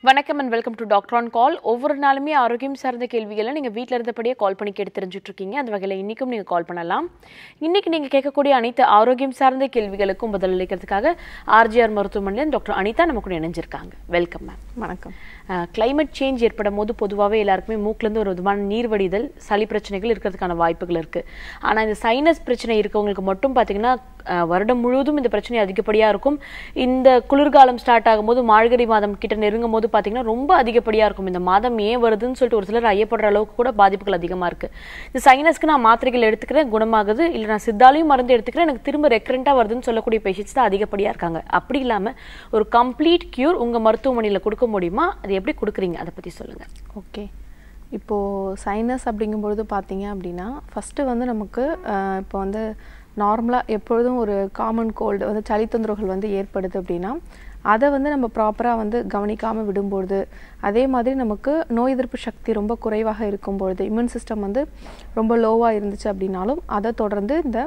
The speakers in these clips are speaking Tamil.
வணக்கம் and welcome to doctor on call ஒவ்வொரு நாளுமே ஆரோக்கியம் சார்ந்த கேள்விகளை நீங்கள் வீட்டில் இருந்தபடியே கால் பண்ணி கேட்டு தெரிஞ்சுட்டு இருக்கீங்க அந்த வகையில் இன்றைக்கும் நீங்கள் கால் பண்ணலாம் இன்றைக்கி நீங்கள் கேட்கக்கூடிய அனைத்து ஆரோக்கியம் சார்ந்த கேள்விகளுக்கும் பதிலளிக்கிறதுக்காக ஆர்ஜிஆர் மருத்துவமனையில் டாக்டர் அனிதா நம்ம கூட இணைஞ்சிருக்காங்க வெல்கம் மேம் வணக்கம் கிளைமேட் சேஞ்ச் ஏற்படும் போது பொதுவாகவே எல்லாருக்குமே மூக்குலேருந்து ஒரு விதமான நீர் வடிதல் சளி பிரச்சனைகள் இருக்கிறதுக்கான வாய்ப்புகள் இருக்குது ஆனால் இந்த சைனஸ் பிரச்சனை இருக்கவங்களுக்கு மட்டும் பார்த்தீங்கன்னா அஹ், வருடம் முழுவதும் இந்த பிரச்சனை அதிகப்படியாக இருக்கும் இந்த குளிர்காலம் ஸ்டார்ட் ஆகும்போது மார்கழி மாதம் கிட்ட நெருங்கும் போது பார்த்தீங்கன்னா ரொம்ப அதிகப்படியாக இருக்கும் இந்த மாதம் ஏன் வருதுன்னு சொல்லிட்டு ஒரு சிலர் ஐயப்படுற அளவுக்கு கூட பாதிப்புகள் அதிகமாக இருக்குது இந்த சைனஸ்க்கு நான் மாத்திரைகள் எடுத்துக்கிறேன் குணமாகுது இல்லை நான் சித்தாலையும் மருந்து எடுத்துக்கிறேன் எனக்கு திரும்ப ரெக்கரண்ட்டாக வருதுன்னு சொல்லக்கூடிய பேஷண்ட்ஸ் தான் அதிகப்படியாக இருக்காங்க அப்படி இல்லாமல் ஒரு கம்ப்ளீட் கியூர் உங்கள் மருத்துவமனையில் கொடுக்க முடியுமா அது எப்படி கொடுக்குறீங்க அதை பற்றி சொல்லுங்கள் ஓகே இப்போது சைனஸ் அப்படிங்கும்பொழுது பார்த்தீங்க அப்படின்னா ஃபஸ்ட்டு வந்து நமக்கு அஹ், இப்போ வந்து நார்மலாக எப்பொழுதும் ஒரு காமன் கோல்டு வந்து சளி தொந்தரவுகள் வந்து ஏற்படுது அப்படின்னா அதை வந்து நம்ம ப்ராப்பராக வந்து கவனிக்காமல் விடும்பொழுது அதே மாதிரி நமக்கு நோய் எதிர்ப்பு சக்தி ரொம்ப குறைவாக இருக்கும்பொழுது இம்யூன் சிஸ்டம் வந்து ரொம்ப லோவாக இருந்துச்சு அப்படின்னாலும் அதை தொடர்ந்து இந்த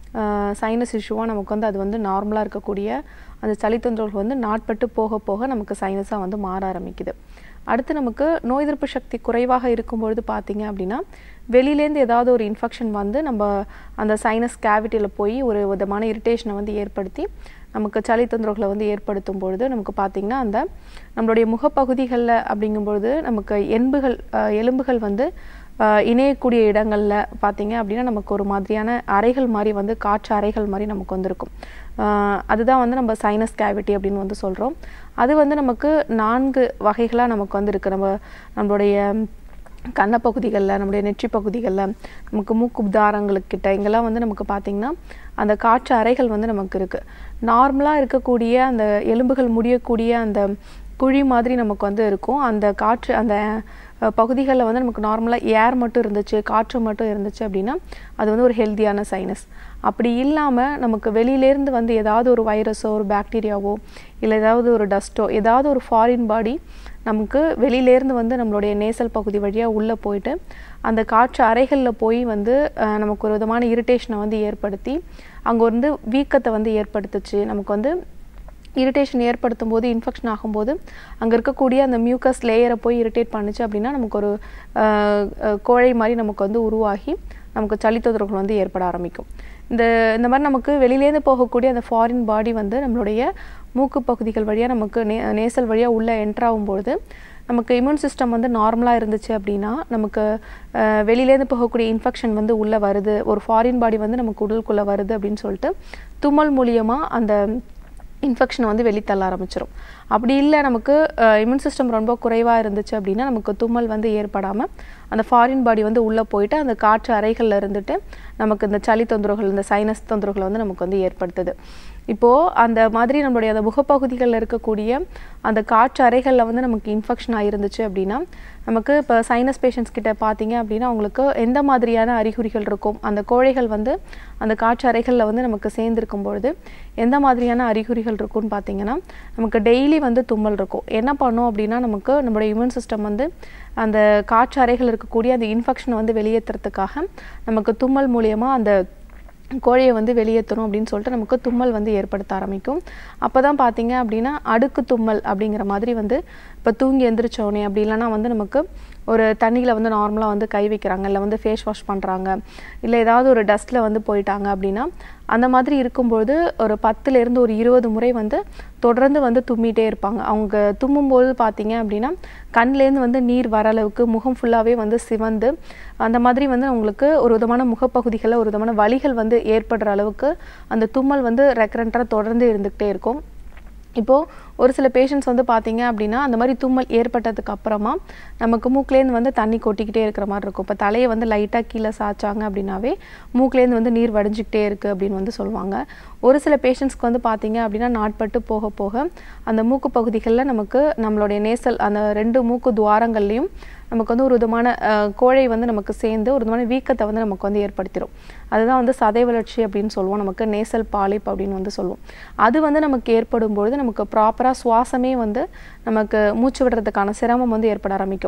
சைனஸ் இஷ்யூவாக நமக்கு வந்து அது வந்து நார்மலாக இருக்கக்கூடிய அந்த சளி தொந்தரவுகள் வந்து நாட்பட்டு போக போக நமக்கு சைனஸாக வந்து மாற ஆரம்பிக்குது அடுத்து நமக்கு நோய் எதிர்ப்பு சக்தி குறைவாக இருக்கும்பொழுது பார்த்தீங்க அப்படின்னா வெளியிலேருந்து ஏதாவது ஒரு இன்ஃபெக்ஷன் வந்து நம்ம அந்த சைனஸ் கேவிட்டியில் போய் ஒரு விதமான இரிட்டேஷனை வந்து ஏற்படுத்தி நமக்கு சளி தொந்தரவுகளை வந்து ஏற்படுத்தும் பொழுது நமக்கு பார்த்திங்கன்னா அந்த நம்மளுடைய முகப்பகுதிகளில் அப்படிங்கும்பொழுது நமக்கு எலும்புகள் அஹ், எலும்புகள் வந்து அஹ், இணையக்கூடிய இடங்களில் பார்த்தீங்க அப்படின்னா நமக்கு ஒரு மாதிரியான அறைகள் மாதிரி வந்து காற்று அறைகள் மாதிரி நமக்கு வந்திருக்கும் அஹ், அதுதான் வந்து நம்ம சைனஸ் கேவிட்டி அப்படின்னு வந்து சொல்கிறோம் அது வந்து நமக்கு நான்கு வகைகளாக நமக்கு வந்து இருக்குது நம்ம நம்மளுடைய கன்னப்பகுதிகளில் நம்முடைய நெற்றி பகுதிகளில் நமக்கு மூக்கு தாரங்களுக்கிட்ட இங்கெல்லாம் வந்து நமக்கு பார்த்திங்கன்னா அந்த காற்று அறைகள் வந்து நமக்கு இருக்குது நார்மலாக இருக்கக்கூடிய அந்த எலும்புகள் முடியக்கூடிய அந்த குழி மாதிரி நமக்கு வந்து இருக்கும் அந்த காற்று அந்த பகுதிகளில் வந்து நமக்கு நார்மலாக ஏர் மட்டும் இருந்துச்சு காற்று மட்டும் இருந்துச்சு அப்படின்னா அது வந்து ஒரு ஹெல்த்தியான சைனஸ் அப்படி இல்லாமல் நமக்கு வெளியிலேருந்து வந்து ஏதாவது ஒரு வைரஸோ ஒரு பாக்டீரியாவோ இல்லை ஏதாவது ஒரு டஸ்ட்டோ ஏதாவது ஒரு ஃபாரின் பாடி நமக்கு வெளியிலேருந்து வந்து நம்மளுடைய நேசல் பகுதி வழியாக உள்ளே போயிட்டு அந்த காற்று அறைகளில் போய் வந்து அஹ், நமக்கு ஒரு விதமான இரிட்டேஷனை வந்து ஏற்படுத்தி அங்கே வந்து வீக்கத்தை வந்து ஏற்படுத்துச்சு நமக்கு வந்து இரிட்டேஷன் ஏற்படுத்தும் போது இன்ஃபெக்ஷன் ஆகும்போது அங்கே இருக்கக்கூடிய அந்த மியூக்கஸ் லேயரை போய் இரிட்டேட் பண்ணுச்சு அப்படின்னா நமக்கு ஒரு அஹ், அஹ், கோழை மாதிரி நமக்கு வந்து உருவாகி நமக்கு சளி தொந்தரவுகள் வந்து ஏற்பட ஆரம்பிக்கும் இந்த இந்த மாதிரி நமக்கு வெளியிலேருந்து போகக்கூடிய அந்த ஃபாரின் பாடி வந்து நம்மளுடைய மூக்கு பகுதிகள் வழியாக நமக்கு நே நேசல் வழியாக உள்ளே என்ட்ரு ஆகும்பொழுது நமக்கு இம்யூன் சிஸ்டம் வந்து நார்மலாக இருந்துச்சு அப்படின்னா நமக்கு அஹ், வெளியிலேருந்து போகக்கூடிய இன்ஃபெக்ஷன் வந்து உள்ளே வருது ஒரு ஃபாரின் பாடி வந்து நமக்கு உடலுக்குள்ளே வருது அப்படின்னு சொல்லிட்டு தும்மல் மூலியமாக அந்த இன்ஃபெக்ஷன் வந்து வெளித்தள்ள ஆரம்பிச்சிடும் அப்படி இல்லை நமக்கு இம்யூன் சிஸ்டம் ரொம்ப குறைவாக இருந்துச்சு அப்படின்னா நமக்கு தும்மல் வந்து ஏற்படாமல் அந்த ஃபாரின் பாடி வந்து உள்ளே போயிட்டு அந்த காற்று அறைகளில் இருந்துட்டு நமக்கு இந்த சளி தொந்தரவுகள் இந்த சைனஸ் தொந்தரவுகளை வந்து நமக்கு வந்து ஏற்படுத்துது இப்போது அந்த மாதிரி நம்மளுடைய அந்த முகப்பகுதிகளில் இருக்கக்கூடிய அந்த காற்று அறைகளில் வந்து நமக்கு இன்ஃபெக்ஷன் ஆயிருந்துச்சு அப்படின்னா நமக்கு இப்போ சைனஸ் பேஷண்ட்ஸ் கிட்ட பார்த்தீங்க அப்படின்னா அவங்களுக்கு எந்த மாதிரியான அறிகுறிகள் இருக்கும் அந்த கோழைகள் வந்து அந்த காற்று அறைகளில் வந்து நமக்கு சேர்ந்திருக்கும் பொழுது எந்த மாதிரியான அறிகுறிகள் இருக்கும்னு பார்த்தீங்கன்னா நமக்கு டெய்லி வந்து தும்மல் இருக்கும் என்ன பண்ணும் அப்படின்னா நமக்கு நம்மளுடைய இம்யூன் சிஸ்டம் வந்து அந்த காற்று அறைகள் இருக்கக்கூடிய அந்த இன்ஃபெக்ஷனை வந்து வெளியேற்றுறதுக்காக நமக்கு தும்மல் மூலியமாக அந்த கோழியை வந்து வெளியேற்றணும் அப்படின்னு சொல்லிட்டு நமக்கு தும்மல் வந்து ஏற்படுத்த ஆரம்பிக்கும் அப்போ தான் பார்த்தீங்க அப்படின்னா அடுக்கு தும்மல் அப்படிங்கிற மாதிரி வந்து இப்போ தூங்கி எந்திரிச்சோடனே அப்படி இல்லைன்னா வந்து நமக்கு ஒரு தண்ணியில் வந்து நார்மலாக வந்து கை வைக்கிறாங்க இல்லை வந்து ஃபேஸ் வாஷ் பண்ணுறாங்க இல்லை ஏதாவது ஒரு டஸ்ட்டில் வந்து போயிட்டாங்க அப்படின்னா அந்த மாதிரி இருக்கும்பொழுது ஒரு பத்துலேருந்து ஒரு இருபது முறை வந்து தொடர்ந்து வந்து தும்மிட்டே இருப்பாங்க அவங்க தும்மும்போது பார்த்தீங்க அப்படின்னா கண்லேருந்து வந்து நீர் வர அளவுக்கு முகம் ஃபுல்லாகவே வந்து சிவந்து அந்த மாதிரி வந்து அவங்களுக்கு ஒரு விதமான முகப்பகுதிகளில் ஒரு விதமான வலிகள் வந்து ஏற்படுற அளவுக்கு அந்த தும்மல் வந்து ரெக்கரண்ட்டாக தொடர்ந்து இருந்துக்கிட்டே இருக்கும் இப்போது ஒரு சில பேஷண்ட்ஸ் வந்து பார்த்தீங்க அப்படின்னா அந்த மாதிரி தும்மல் ஏற்பட்டதுக்கு அப்புறமா நமக்கு மூக்குலேருந்து வந்து தண்ணி கொட்டிக்கிட்டே இருக்கிற மாதிரி இருக்கும் இப்போ தலையை வந்து லைட்டாக கீழே சாய்ச்சாங்க அப்படின்னாவே மூக்குலேருந்து வந்து நீர் வடிஞ்சிக்கிட்டே இருக்குது அப்படின்னு வந்து சொல்லுவாங்க ஒரு சில பேஷண்ட்ஸ்க்கு வந்து பார்த்தீங்க அப்படின்னா நாட்பட்டு போக போக அந்த மூக்கு பகுதிகளில் நமக்கு நம்மளுடைய நேசல் அந்த ரெண்டு மூக்கு துவாரங்கள்லையும் நமக்கு வந்து ஒரு விதமான அஹ், கோழை வந்து நமக்கு சேர்ந்து ஒரு விதமான வீக்கத்தை வந்து நமக்கு வந்து ஏற்படுத்திடும் அதுதான் வந்து சதை வளர்ச்சி அப்படின்னு சொல்லுவோம் நமக்கு நேசல் பாலிப் அப்படின்னு வந்து சொல்லுவோம் அது வந்து நமக்கு ஏற்படும் பொழுது நமக்கு ப்ராப்பராக சுவாசமே வந்து நமக்கு மூச்சு விடுறதுக்கான சிரமம் வந்து ஏற்பட ஆரம்பிக்கும்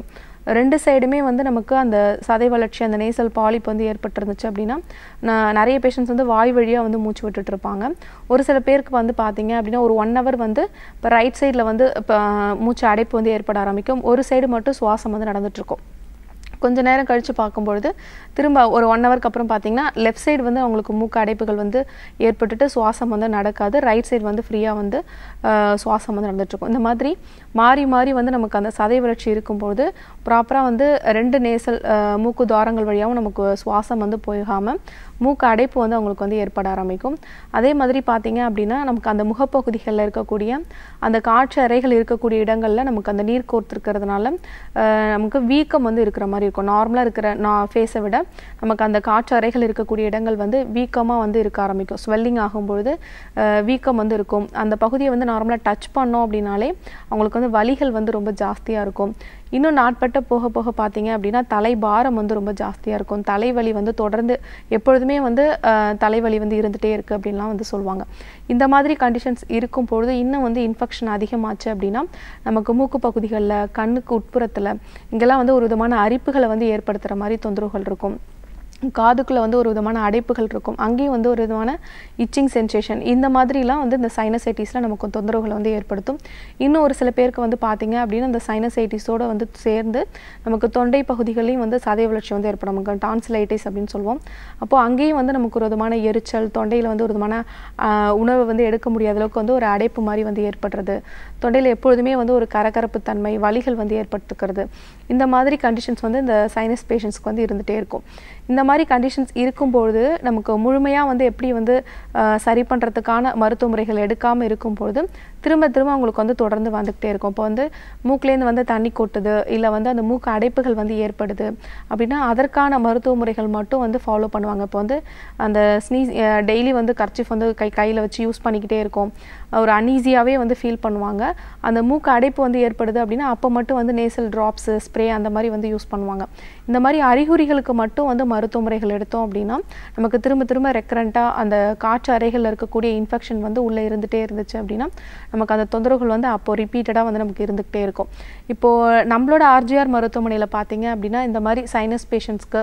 ரெண்டு சைடுமே வந்து நமக்கு அந்த சதை வளர்ச்சி அந்த நேசல் பாலிப் வந்து ஏற்பட்டிருந்துச்சு அப்படின்னா நான் நிறைய பேஷண்ட்ஸ் வந்து வாய் வழியாக வந்து மூச்சு விட்டுட்டு இருப்பாங்க ஒரு சில பேருக்கு வந்து பார்த்தீங்க அப்படின்னா ஒரு ஒன் ஹவர் வந்து இப்போ ரைட் சைடில் வந்து இப்போ மூச்சு அடைப்பு வந்து ஏற்பட ஆரம்பிக்கும் ஒரு சைடு மட்டும் சுவாசம் வந்து நடந்துட்டு இருக்கும் கொஞ்ச நேரம் கழித்து பார்க்கும்பொழுது திரும்ப ஒரு ஒன் ஹவருக்கு அப்புறம் பார்த்தீங்கன்னா லெஃப்ட் சைடு வந்து அவங்களுக்கு மூக்கு அடைப்புகள் வந்து ஏற்பட்டுட்டு சுவாசம் வந்து நடக்காது ரைட் சைடு வந்து ஃப்ரீயாக வந்து ஆஹ், சுவாசம் வந்து நடந்துட்டுருக்கும் இந்த மாதிரி மாறி மாறி வந்து நமக்கு அந்த சதை வளர்ச்சி இருக்கும்போது ப்ராப்பராக வந்து ரெண்டு நேசல் ஆஹ், மூக்கு துவாரங்கள் வழியாகவும் நமக்கு சுவாசம் வந்து போகாமல் மூக்கு அடைப்பு வந்து அவங்களுக்கு வந்து ஏற்பட ஆரம்பிக்கும் அதே மாதிரி பார்த்தீங்க அப்படின்னா நமக்கு அந்த முகப்பகுதிகளில் இருக்கக்கூடிய அந்த காற்று அறைகள் இருக்கக்கூடிய இடங்களில் நமக்கு அந்த நீர் கோர்த்துருக்கிறதுனால ஆஹ், நமக்கு வீக்கம் வந்து இருக்கிற மாதிரி இருக்கும் நார்மலாக இருக்கிற நான் ஃபேஸை விட நமக்கு அந்த காற்று அறைகள் இருக்கக்கூடிய இடங்கள் வந்து வீக்கமாக வந்து இருக்க ஆரம்பிக்கும் ஸ்வெல்லிங் ஆகும்பொழுது ஆஹ், வீக்கம் வந்து இருக்கும் அந்த பகுதியை வந்து நார்மலாக டச் பண்ணோம் அப்படின்னாலே அவங்களுக்கு வந்து வலிகள் வந்து ரொம்ப ஜாஸ்தியாக இருக்கும் இன்னும் நாட்பட்ட போக போக பார்த்தீங்க அப்படின்னா தலைபாரம் வந்து ரொம்ப ஜாஸ்தியாக இருக்கும் தலைவலி வந்து தொடர்ந்து எப்பொழுதுமே வந்து ஆஹ், தலைவலி வந்து இருந்துகிட்டே இருக்குது அப்படின்லாம் வந்து சொல்லுவாங்க இந்த மாதிரி கண்டிஷன்ஸ் இருக்கும் பொழுது இன்னும் வந்து இன்ஃபெக்ஷன் அதிகமாச்சு அப்படின்னா நமக்கு மூக்கு பகுதிகளில் கண்ணுக்கு உட்புறத்தில் இங்கெல்லாம் வந்து ஒரு விதமான அரிப்புகளை வந்து ஏற்படுத்துகிற மாதிரி தொந்தரவுகள் இருக்கும் காதுக்குள்ள வந்து ஒரு விதமான அடைப்புகள் இருக்கும் அங்கேயும் வந்து ஒரு விதமான இச்சிங் சென்சேஷன் இந்த மாதிரிலாம் வந்து இந்த சைனசைட்டிஸில் நமக்கு தொந்தரவுகளை வந்து ஏற்படுத்தும் இன்னும் ஒரு சில பேருக்கு வந்து பார்த்தீங்க அப்படின்னா இந்த சைனசைட்டிஸோட வந்து சேர்ந்து நமக்கு தொண்டை பகுதிகளையும் வந்து சதை வளர்ச்சி வந்து ஏற்படும் நமக்கு டான்சிலைட்டிஸ் அப்படின்னு சொல்லுவோம் அப்போ அங்கேயும் வந்து நமக்கு ஒரு விதமான எரிச்சல் தொண்டையில் வந்து ஒரு விதமான ஆஹ், உணவு வந்து எடுக்க முடியாத அளவுக்கு வந்து ஒரு அடைப்பு மாதிரி வந்து ஏற்படுறது தொண்டையில் எப்பொழுதுமே வந்து ஒரு கரகரப்பு தன்மை வலிகள் வந்து ஏற்பட்டுக்கிறது இந்த மாதிரி கண்டிஷன்ஸ் வந்து இந்த சைனஸ் பேஷண்ட்ஸ்க்கு வந்து இருந்துகிட்டே இருக்கும் இந்த மாதிரி கண்டிஷன்ஸ் இருக்கும்பொழுது நமக்கு முழுமையாக வந்து எப்படி வந்து ஆஹ், சரி பண்ணுறதுக்கான மருத்துவ முறைகள் எடுக்காமல் இருக்கும்பொழுது திரும்ப திரும்ப அவங்களுக்கு வந்து தொடர்ந்து வந்துக்கிட்டே இருக்கும் இப்போ வந்து மூக்குலேருந்து வந்து தண்ணி கொட்டுது இல்லை வந்து அந்த மூக்கு அடைப்புகள் வந்து ஏற்படுது அப்படின்னா அதற்கான மருத்துவ முறைகள் மட்டும் வந்து ஃபாலோ பண்ணுவாங்க இப்போ வந்து அந்த ஸ்னீஸ் டெய்லி வந்து கர்ச்சிஃப் வந்து கை கையில் வச்சு யூஸ் பண்ணிக்கிட்டே இருக்கும் ஒரு அன்ஈஸியாகவே வந்து ஃபீல் பண்ணுவாங்க அந்த மூக்கு அடைப்பு வந்து ஏற்படுது அப்படின்னா அப்போ மட்டும் வந்து நேசல் ட்ராப்ஸு ஸ்ப்ரே அந்த மாதிரி வந்து யூஸ் பண்ணுவாங்க இந்த மாதிரி அறிகுறிகளுக்கு மட்டும் வந்து மருத்துவ முறைகள் எடுத்தோம் அப்படின்னா நமக்கு திரும்ப திரும்ப ரெக்கரண்ட்டாக அந்த காற்று அறைகளில் இருக்கக்கூடிய இன்ஃபெக்ஷன் வந்து உள்ளே இருந்துகிட்டே இருந்துச்சு அப்படின்னா நமக்கு அந்த தொந்தரவுகள் வந்து அப்போ ரிப்பீட்டடாக வந்து நமக்கு இருந்துக்கிட்டே இருக்கும் இப்போது நம்மளோட ஆர்ஜிஆர் மருத்துவமனையில் பார்த்தீங்க அப்படின்னா இந்த மாதிரி சைனஸ் பேஷண்ட்ஸ்க்கு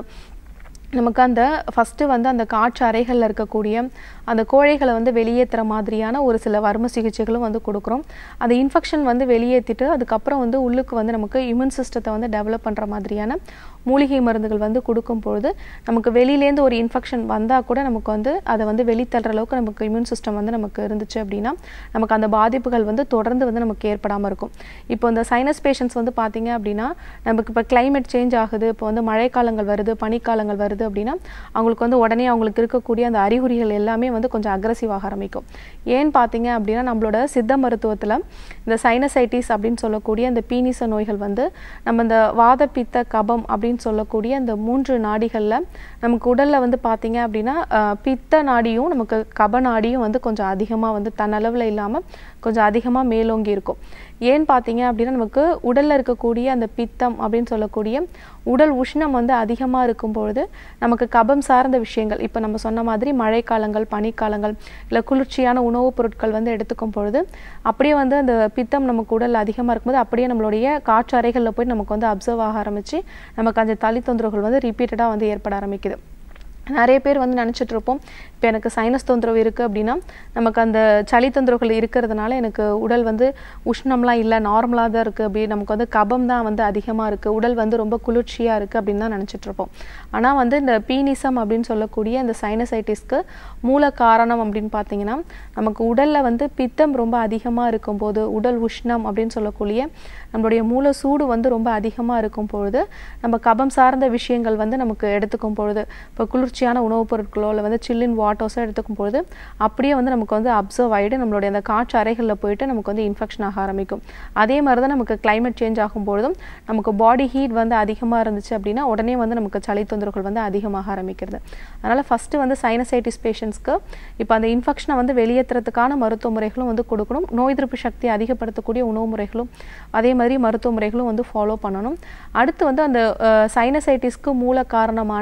நமக்கு அந்த ஃபஸ்ட்டு வந்து அந்த காற்று அறைகளில் இருக்கக்கூடிய அந்த கோழைகளை வந்து வெளியேற்றுற மாதிரியான ஒரு சில வர்ம சிகிச்சைகளும் வந்து கொடுக்குறோம் அந்த இன்ஃபெக்ஷன் வந்து வெளியேற்றிட்டு அதுக்கப்புறம் வந்து உள்ளுக்கு வந்து நமக்கு இம்யூன் சிஸ்டத்தை வந்து டெவலப் பண்ணுற மாதிரியான மூலிகை மருந்துகள் வந்து கொடுக்கும் பொழுது நமக்கு வெளியிலேருந்து ஒரு இன்ஃபெக்ஷன் வந்தால் கூட நமக்கு வந்து அதை வந்து வெளித்தள்ளுற அளவுக்கு நமக்கு இம்யூன் சிஸ்டம் வந்து நமக்கு இருந்துச்சு அப்படின்னா நமக்கு அந்த பாதிப்புகள் வந்து தொடர்ந்து வந்து நமக்கு ஏற்படாமல் இருக்கும் இப்போ இந்த சைனஸ் பேஷண்ட்ஸ் வந்து பார்த்தீங்க அப்படின்னா நமக்கு இப்போ climate சேஞ்ச் ஆகுது இப்போ வந்து மழைக்காலங்கள் வருது பனிக்காலங்கள் வருது அப்படின்னா அவங்களுக்கு வந்து உடனே அவங்களுக்கு இருக்கக்கூடிய அந்த அறிகுறிகள் எல்லாமே வந்து கொஞ்சம் அக்ரஸிவ் ஆக ஆரம்பிக்கும் ஏன்னு பார்த்தீங்க அப்படின்னா நம்மளோட சித்த மருத்துவத்தில் இந்த சைனசைட்டிஸ் அப்படின்னு சொல்லக்கூடிய அந்த பீனிச நோய்கள் வந்து நம்ம இந்த வாத பித்த கபம் அப்படின்னு சொல்லக்கூடிய அந்த மூன்று நாடிகளில் நமக்கு உடலில் வந்து பார்த்தீங்க அப்படின்னா அஹ், பித்த நாடியும் நமக்கு கப நாடியும் வந்து கொஞ்சம் அதிகமாக வந்து தன்னளவில் இல்லாமல் கொஞ்சம் அதிகமாக மேலோங்கி இருக்கும் ஏன்னு பார்த்தீங்க அப்படின்னா நமக்கு உடலில் இருக்கக்கூடிய அந்த பித்தம் அப்படின்னு சொல்லக்கூடிய உடல் உஷ்ணம் வந்து அதிகமாக இருக்கும் பொழுது நமக்கு கபம் சார்ந்த விஷயங்கள் இப்போ நம்ம சொன்ன மாதிரி மழைக்காலங்கள் பனிக்காலங்கள் இல்லை குளிர்ச்சியான உணவுப் பொருட்கள் வந்து எடுத்துக்கும் பொழுது அப்படியே வந்து அந்த பித்தம் நமக்கு உடல் அதிகமாக இருக்கும்போது அப்படியே நம்மளுடைய காற்று அறைகளில் போய் நமக்கு வந்து அப்சர்வ் ஆக ஆரம்பித்து நமக்கு அந்த தளி தொந்தரவுகள் வந்து ரிப்பீட்டடாக வந்து ஏற்பட ஆரம்பிக்குது நிறைய பேர் வந்து நினச்சிட்டு இருப்போம் இப்போ எனக்கு சைனஸ் தொந்தரவு இருக்குது அப்படின்னா நமக்கு அந்த சளி தொந்தரவுகள் இருக்கிறதுனால எனக்கு உடல் வந்து உஷ்ணம்லாம் இல்லை நார்மலாக தான் இருக்குது அப்படி நமக்கு வந்து கபம் தான் வந்து அதிகமாக இருக்குது உடல் வந்து ரொம்ப குளிர்ச்சியாக இருக்குது அப்படின்னு தான் நினச்சிட்டு இருப்போம் ஆனால் வந்து இந்த பீனிசம் அப்படின்னு சொல்லக்கூடிய இந்த சைனசைட்டிஸ்க்கு மூல காரணம் அப்படின்னு பார்த்தீங்கன்னா நமக்கு உடலில் வந்து பித்தம் ரொம்ப அதிகமாக இருக்கும்போது உடல் உஷ்ணம் அப்படின்னு சொல்லக்கூடிய நம்மளுடைய மூல சூடு வந்து ரொம்ப அதிகமாக இருக்கும் பொழுது நம்ம கபம் சார்ந்த விஷயங்கள் வந்து நமக்கு எடுத்துக்கும் பொழுது இப்போ குளிர்ச்சியான உணவுப் பொருட்களோ இல்லை வந்து சில்லின் வாட்டர்ஸோ எடுத்துக்கும் பொழுது அப்படியே வந்து நமக்கு வந்து அப்சர்வ் ஆகிட்டு நம்மளுடைய அந்த காற்று அறைகளில் போயிட்டு நமக்கு வந்து இன்ஃபெக்ஷன் ஆக ஆரம்பிக்கும் அதே மாதிரி தான் நமக்கு climate சேஞ்ச் ஆகும் பொழுதும் நமக்கு பாடி ஹீட் வந்து அதிகமாக இருந்துச்சு அப்படின்னா உடனே வந்து நமக்கு சளி தொந்தரவுகள் வந்து அதிகமாக ஆரம்பிக்கிறது அதனால் ஃபஸ்ட்டு வந்து சைனசைட்டிஸ் பேஷண்ட்ஸ்க்கு இப்போ அந்த இன்ஃபெக்ஷனை வந்து வெளியேற்றுறதுக்கான மருத்துவ முறைகளும் வந்து கொடுக்கணும் நோய் எதிர்ப்பு சக்தி அதிகப்படுத்தக்கூடிய உணவு முறைகளும் அதே மாதிரி மருத்துவ முறைகளும் வந்து ஃபாலோ பண்ணணும் அடுத்து வந்து அந்த சைனசைட்டிஸ்க்கு மூல காரணமான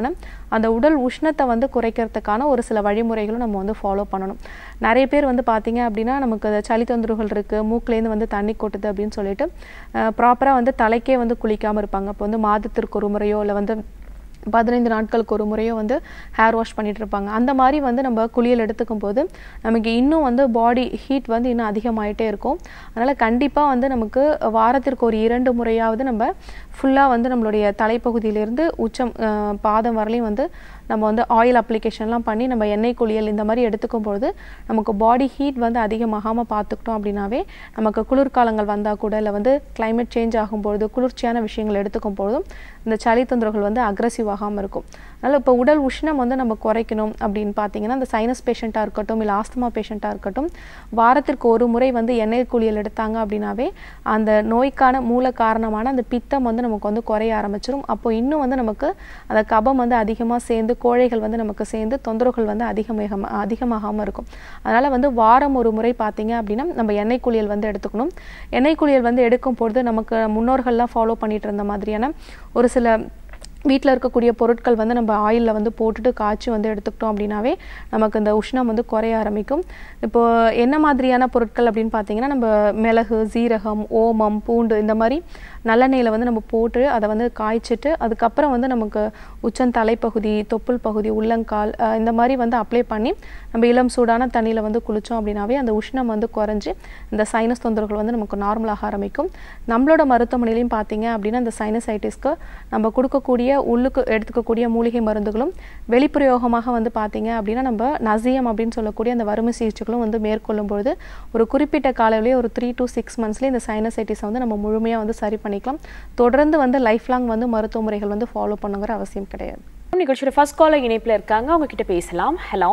அந்த உடல் உஷ்ணத்தை வந்து குறைக்கிறதுக்கான ஒரு சில வழிமுறைகளும் நம்ம வந்து ஃபாலோ பண்ணணும் நிறைய பேர் வந்து பார்த்தீங்க அப்படின்னா நமக்கு அந்த சளி தொந்தரவுகள் இருக்குது மூக்குலேருந்து வந்து தண்ணி கொட்டுது அப்படின்னு சொல்லிட்டு ப்ராப்பராக வந்து தலைக்கே வந்து குளிக்காமல் இருப்பாங்க இப்போ வந்து மாதத்திற்கு ஒரு முறையோ இல்லை வந்து பதினைந்து நாட்களுக்கு ஒரு முறையோ வந்து ஹேர் வாஷ் பண்ணிட்டு இருப்பாங்க அந்த மாதிரி வந்து நம்ம குளியல் எடுத்துக்கும் போது நமக்கு இன்னும் வந்து பாடி ஹீட் வந்து இன்னும் அதிகமாயிட்டே இருக்கும் அதனால் கண்டிப்பாக வந்து நமக்கு வாரத்திற்கு ஒரு இரண்டு முறையாவது நம்ம ஃபுல்லாக வந்து நம்மளுடைய தலைப்பகுதியிலேருந்து உச்சம் அஹ், பாதம் வரலையும் வந்து நம்ம வந்து ஆயில் அப்ளிகேஷன்லாம் பண்ணி நம்ம எண்ணெய் குளியல் இந்த மாதிரி எடுத்துக்கும் பொழுது நமக்கு பாடி ஹீட் வந்து அதிகமாகாமல் பார்த்துக்கிட்டோம் அப்படின்னாவே நமக்கு குளிர்காலங்கள் வந்தால் கூட இல்லை வந்து climate சேஞ்ச் ஆகும்பொழுது குளிர்ச்சியான விஷயங்கள் எடுத்துக்கும் பொழுதும் இந்த சளி தொந்தரவுகள் வந்து அக்ரஸிவ் ஆகாமல் இருக்கும் அதனால் இப்போ உடல் உஷ்ணம் வந்து நம்ம குறைக்கணும் அப்படின்னு பார்த்தீங்கன்னா இந்த சைனஸ் பேஷண்ட்டாக இருக்கட்டும் இல்லை ஆஸ்துமா பேஷண்ட்டாக இருக்கட்டும் வாரத்திற்கு ஒரு முறை வந்து எண்ணெய் குளியல் எடுத்தாங்க அப்படின்னாவே அந்த நோய்க்கான மூல காரணமான அந்த பித்தம் வந்து நமக்கு வந்து குறைய ஆரம்பிச்சிரும் அப்போ இன்னும் வந்து நமக்கு அந்த கபம் வந்து அதிகமாக சேர்ந்து கோழைகள் வந்து நமக்கு சேர்ந்து தொந்தரவுகள் வந்து அதிகமாக அதிகமாகாமல் இருக்கும் அதனால் வந்து வாரம் ஒரு முறை பார்த்தீங்க அப்படின்னா நம்ம எண்ணெய் குளியல் வந்து எடுத்துக்கணும் எண்ணெய் குளியல் வந்து எடுக்கும் பொழுது நமக்கு முன்னோர்கள்லாம் ஃபாலோ பண்ணிட்டு இருந்த மாதிரியான ஒரு சில வீட்டில் இருக்கக்கூடிய பொருட்கள் வந்து நம்ம ஆயிலில் வந்து போட்டுட்டு காய்ச்சி வந்து எடுத்துக்கிட்டோம் அப்படின்னாவே நமக்கு இந்த உஷ்ணம் வந்து குறைய ஆரம்பிக்கும் இப்போ என்ன மாதிரியான பொருட்கள் அப்படின்னு பார்த்தீங்கன்னா நம்ம மிளகு சீரகம் ஓமம் பூண்டு இந்த மாதிரி நல்லெண்ணெயில் வந்து நம்ம போட்டு அதை வந்து காய்ச்சிட்டு அதுக்கப்புறம் வந்து நமக்கு உச்சன் தலைப்பகுதி தொப்புள் பகுதி உள்ளங்கால் அஹ் இந்த மாதிரி வந்து அப்ளை பண்ணி நம்ம இளம் சூடான தண்ணியில் வந்து குளித்தோம் அப்படின்னாவே அந்த உஷ்ணம் வந்து குறைஞ்சி இந்த சைனஸ் தொந்தரவுகள் வந்து நமக்கு நார்மலாக ஆரம்பிக்கும் நம்மளோட மருத்துவமனையிலையும் பார்த்தீங்க அப்படின்னா இந்த சைனசைட்டிஸ்க்கு நம்ம கொடுக்கக்கூடிய உள்ளுக்கு எடுத்துக்கக்கூடிய மூலிகை மருந்துகளும் வெளிப்பிரயோகமாக வந்து பார்த்தீங்க அப்படின்னா நம்ம நசியம் அப்படின்னு சொல்லக்கூடிய அந்த வறுமை சிகிச்சைகளும் வந்து மேற்கொள்ளும் பொழுது ஒரு குறிப்பிட்ட காலையிலேயே ஒரு த்ரீ to சிக்ஸ் மந்த்ஸ்லேயே இந்த சைனசைட்டிஸை வந்து நம்ம முழுமையாக வந்து சரி பண்ணிக்கலாம் தொடர்ந்து வந்து லைஃப் லாங் வந்து மருத்துவ முறைகள் வந்து ஃபாலோ பண்ணுங்கிற அவசியம் கிடையாது நிகழ்ச்சியோட ஃபர்ஸ்ட் காலர் இணைப்புல இருக்காங்க அவங்க கிட்ட பேசலாம் ஹலோ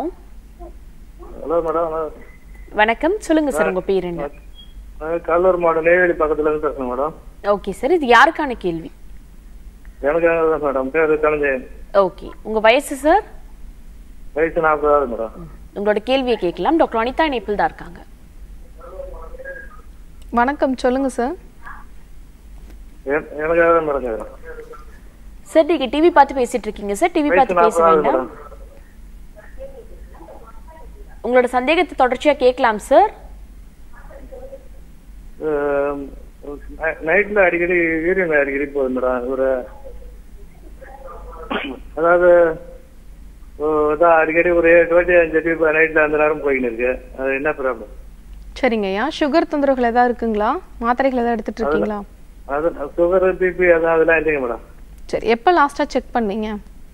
ஹலோ மேடம் வணக்கம் சொல்லுங்க சார் உங்க பேர் என்ன நான் கடலூர் மாவட்டம் நெய்வேலி பக்கத்துல இருந்து பேசுறேன் மேடம் ஓகே சார் இது யாருக்கான கேள்வி எனக்கு தான் மேடம் பேரு தனஞ்சயன் ஓகே உங்க வயசு சார் வயசு நாற்பதாவது மேடம் உங்களோட கேள்வியை கேட்கலாம் டாக்டர் அனிதா இணைப்பில் தான் இருக்காங்க வணக்கம் சொல்லுங்க சார் எ- எனக்காக தான் மேடம் கேட்குறேன் சார் நீங்க டிவி பார்த்து பேசிட்டு இருக்கீங்க சார் டிவி வயசு பார்த்து பேச நாற்பதாவது வேண்டாம் மேடம் உங்களோட சந்தேகத்தை தொடர்ச்சியா கேட்கலாம் சார் நைட்ல அடிக்கடி யூரியன் அடிக்கடி போகுது மேடம் ஒரு அதாவது ஓ, இதான் அடிக்கடி ஒரு எட்டு வாட்டி அஞ்சு வாட்டி நைட்ல அந்த நேரம் போயின்னு இருக்கு அது என்ன ப்ராப்ளம் சரிங்க ஐயா சுகர் தொந்தரவுகள் எதாவது இருக்குங்களா மாத்திரைகள் எதாவது எடுத்துட்டு இருக்கீங்களா அது சுகர் பிபி அதான் அதெல்லாம் இல்லைங்க மேடம் சரி எப்போ லாஸ்ட்டாக செக் பண்ணீங்க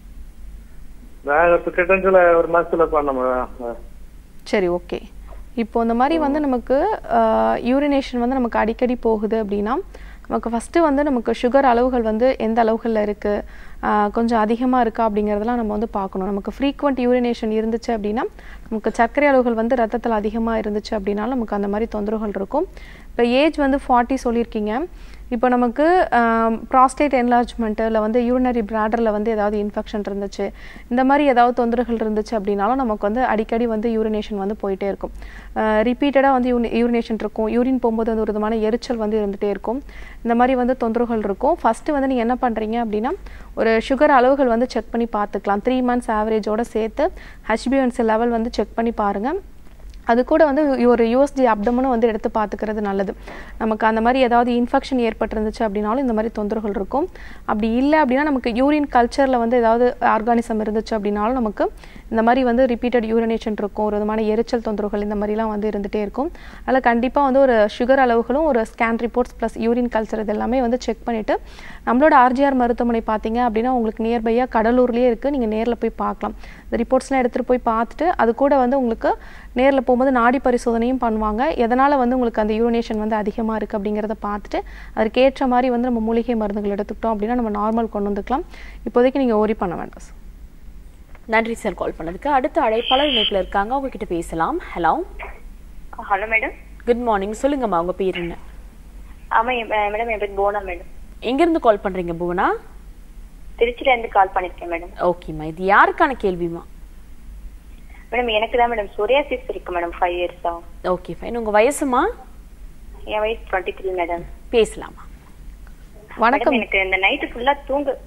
நான் இப்போ கிட்டத்தட்ட ஒரு மாசத்துல பண்ணேன் மேடம் சரி ஓகே இப்போ இந்த மாதிரி வந்து நமக்கு யூரினேஷன் வந்து நமக்கு அடிக்கடி போகுது அப்படின்னா நமக்கு ஃபஸ்ட்டு வந்து நமக்கு சுகர் அளவுகள் வந்து எந்த அளவுகளில் இருக்குது கொஞ்சம் அதிகமாக இருக்கா அப்படிங்கிறதெல்லாம் நம்ம வந்து பார்க்கணும் நமக்கு ஃப்ரீக்வெண்ட் யூரினேஷன் இருந்துச்சு அப்படின்னா நமக்கு சர்க்கரை அளவுகள் வந்து ரத்தத்தில் அதிகமாக இருந்துச்சு அப்படின்னாலும் நமக்கு அந்த மாதிரி தொந்தரவுகள் இருக்கும் இப்போ ஏஜ் வந்து ஃபார்ட்டி சொல்லியிருக்கீங்க இப்போ நமக்கு ப்ராஸ்டேட் என்லார்ஜ்மெண்ட்டு இல்லை வந்து யூரினரி பிராடரில் வந்து ஏதாவது இன்ஃபெக்ஷன் இருந்துச்சு இந்த மாதிரி ஏதாவது தொந்தரவுகள் இருந்துச்சு அப்படின்னாலும் நமக்கு வந்து அடிக்கடி வந்து யூரினேஷன் வந்து போயிட்டே இருக்கும் ரிப்பீட்டடாக வந்து யூனி யூரினேஷன் இருக்கும் யூரின் போகும்போது வந்து ஒரு விதமான எரிச்சல் வந்து இருந்துகிட்டே இருக்கும் இந்த மாதிரி வந்து தொந்தரவுகள் இருக்கும் ஃபஸ்ட்டு வந்து நீங்கள் என்ன பண்ணுறீங்க அப்படின்னா ஒரு சுகர் அளவுகள் வந்து செக் பண்ணி பார்த்துக்கலாம் த்ரீ மந்த்ஸ் ஆவரேஜோட சேர்த்து ஹெச்பிஎன்சி லெவல் வந்து செக் பண்ணி பாருங்கள் அது கூட வந்து ஒரு யூஎஸ்டி அப்டமனும் வந்து எடுத்து பார்த்துக்கிறது நல்லது நமக்கு அந்த மாதிரி ஏதாவது இன்ஃபெக்ஷன் ஏற்பட்டிருந்துச்சு அப்படின்னாலும் இந்த மாதிரி தொந்தரவுகள் இருக்கும் அப்படி இல்லை அப்படின்னா நமக்கு யூரின் கல்ச்சரில் வந்து ஏதாவது ஆர்கானிசம் இருந்துச்சு அப்படின்னாலும் நமக்கு இந்த மாதிரி வந்து ரிப்பீட்டட் யூரினேஷன் இருக்கும் ஒரு விதமான எரிச்சல் தொந்தரவுகள் இந்த மாதிரிலாம் வந்து இருந்துகிட்டே இருக்கும் அதில் கண்டிப்பாக வந்து ஒரு சுகர் அளவுகளும் ஒரு scan reports plus urine culture இது எல்லாமே வந்து செக் பண்ணிவிட்டு நம்மளோட ஆர்ஜிஆர் மருத்துவமனை பார்த்தீங்க அப்படின்னா உங்களுக்கு நியர்பையாக கடலூர்லேயே இருக்குது நீங்கள் நேரில் போய் பார்க்கலாம் இந்த ரிப்போர்ட்ஸ்லாம் எடுத்துகிட்டு போய் பார்த்துட்டு அது கூட வந்து உங்களுக்கு நேரில் போகும்போது நாடி பரிசோதனையும் பண்ணுவாங்க எதனால் வந்து உங்களுக்கு அந்த யூரினேஷன் வந்து அதிகமாக இருக்குது அப்படிங்கிறத பார்த்துட்டு அதற்கேற்ற மாதிரி வந்து நம்ம மூலிகை மருந்துகள் எடுத்துக்கிட்டோம் அப்படின்னா நம்ம நார்மல் கொண்டு வந்துக்கலாம் இப்போதைக்கு நீங்கள் ஓரி பண்ண வேண்டாம் சார் நன்றி சார் கால் பண்ணதுக்கு அடுத்த அழைப்பாளர் இணைப்பில் இருக்காங்க அவங்க கிட்ட பேசலாம் hello hello madam good morning சொல்லுங்கம்மா உங்க பேர் என்ன ஆமா என் பே- மேடம் என் பேர் போனா மேடம் எங்கிருந்து கால் பண்றீங்க புவனா திருச்சில இருந்து கால் பண்ணிருக்கேன் மேடம் ஓகேம்மா இது யாருக்கான கேள்விமா மேடம் எனக்கு தான் மேடம் சொரியாசிஸ் இருக்கு மேடம் ஃபைவ் இயர்ஸா ஓகே ஃபைன் உங்க வயசுமா என் வயசு டுவெண்ட்டி த்ரீ மேடம் பேசலாமா வணக்கம் மேடம் எனக்கு இந்த நைட்டு ஃபுல்லா தூங்க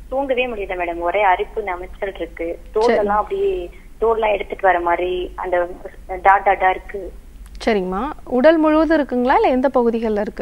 தூங்கவே முடியல மேடம் ஒரே அரிப்பு நமைச்சல் இருக்கு தோல் எல்லாம் அப்படியே தோல்லாம் எடுத்துட்டு வர மாதிரி அந்த டாட் டாட்டா இருக்கு சரிங்கம்மா உடல் முழுவதும் இருக்குங்களா இல்லை எந்த பகுதிகளில் இருக்கு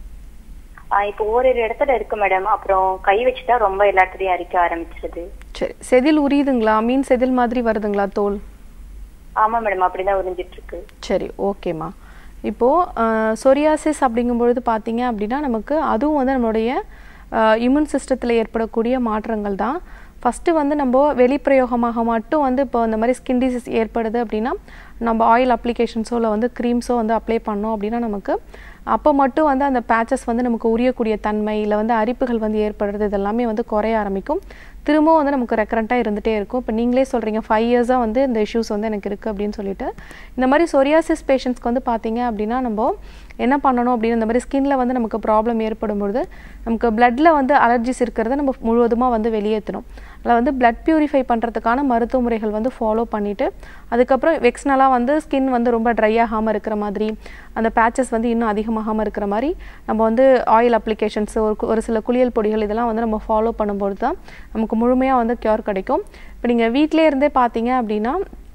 ஆஹ் இப்போ ஓரிரு இடத்துல இருக்கு மேடம் அப்புறம் கை வச்சுட்டா ரொம்ப எல்லாத்துலயும் அரிக்க ஆரம்பிச்சிருது சரி செதில் உரியுதுங்களா மீன் செதில் மாதிரி வருதுங்களா தோல் ஆமா மேடம் அப்படிதான் உறிஞ்சிட்டு இருக்கு சரி ஓகேம்மா இப்போது சொரியாசிஸ் அப்படிங்கும்பொழுது பார்த்தீங்க அப்படின்னா நமக்கு அதுவும் வந்து நம்மளுடைய இம்யூன் சிஸ்டத்தில் ஏற்படக்கூடிய மாற்றங்கள் தான் ஃபஸ்ட்டு வந்து நம்ம வெளிப்பிரயோகமாக மட்டும் வந்து இப்போ இந்த மாதிரி ஸ்கின் டிசீஸ் ஏற்படுது அப்படின்னா நம்ம ஆயில் அப்ளிகேஷன்ஸோ இல்லை வந்து க்ரீம்ஸோ வந்து அப்ளை பண்ணோம் அப்படின்னா நமக்கு அப்போ மட்டும் வந்து அந்த பேச்சஸ் வந்து நமக்கு உரியக்கூடிய தன்மை இல்லை வந்து அரிப்புகள் வந்து ஏற்படுறது இதெல்லாமே வந்து குறைய ஆரம்பிக்கும் திரும்பவும் வந்து நமக்கு ரெக்கரண்ட்டாக இருந்துகிட்டே இருக்கும் இப்போ நீங்களே சொல்கிறீங்க ஃபைவ் இயர்ஸாக வந்து இந்த இஷ்யூஸ் வந்து எனக்கு இருக்குது அப்படின்னு சொல்லிட்டு இந்த மாதிரி சொரியாசிஸ் பேஷண்ட்ஸ்க்கு வந்து பார்த்தீங்க அப்படின்னா நம்ம என்ன பண்ணணும் அப்படின்னு இந்த மாதிரி ஸ்கின்ல வந்து நமக்கு ப்ராப்ளம் ஏற்படும் பொழுது நமக்கு பிளட்ல வந்து அலர்ஜிஸ் இருக்கிறத நம்ம முழுவதுமாக வந்து வெளியேற்றணும் அதில் வந்து பிளட் பியூரிஃபை பண்ணுறதுக்கான மருத்துவ முறைகள் வந்து ஃபாலோ பண்ணிவிட்டு அதுக்கப்புறம் வெக்ஸ்னலாக வந்து ஸ்கின் வந்து ரொம்ப ட்ரை ஆகாமல் இருக்கிற மாதிரி அந்த பேச்சஸ் வந்து இன்னும் அதிகமாகாமல் இருக்கிற மாதிரி நம்ம வந்து ஆயில் அப்ளிகேஷன்ஸ் ஒரு கு- ஒரு சில குளியல் பொடிகள் இதெல்லாம் வந்து நம்ம ஃபாலோ பண்ணும்போது தான் நமக்கு முழுமையாக வந்து க்யூர் கிடைக்கும் இப்போ நீங்கள் வீட்டிலே இருந்தே பார்த்தீங்க அப்படின்னா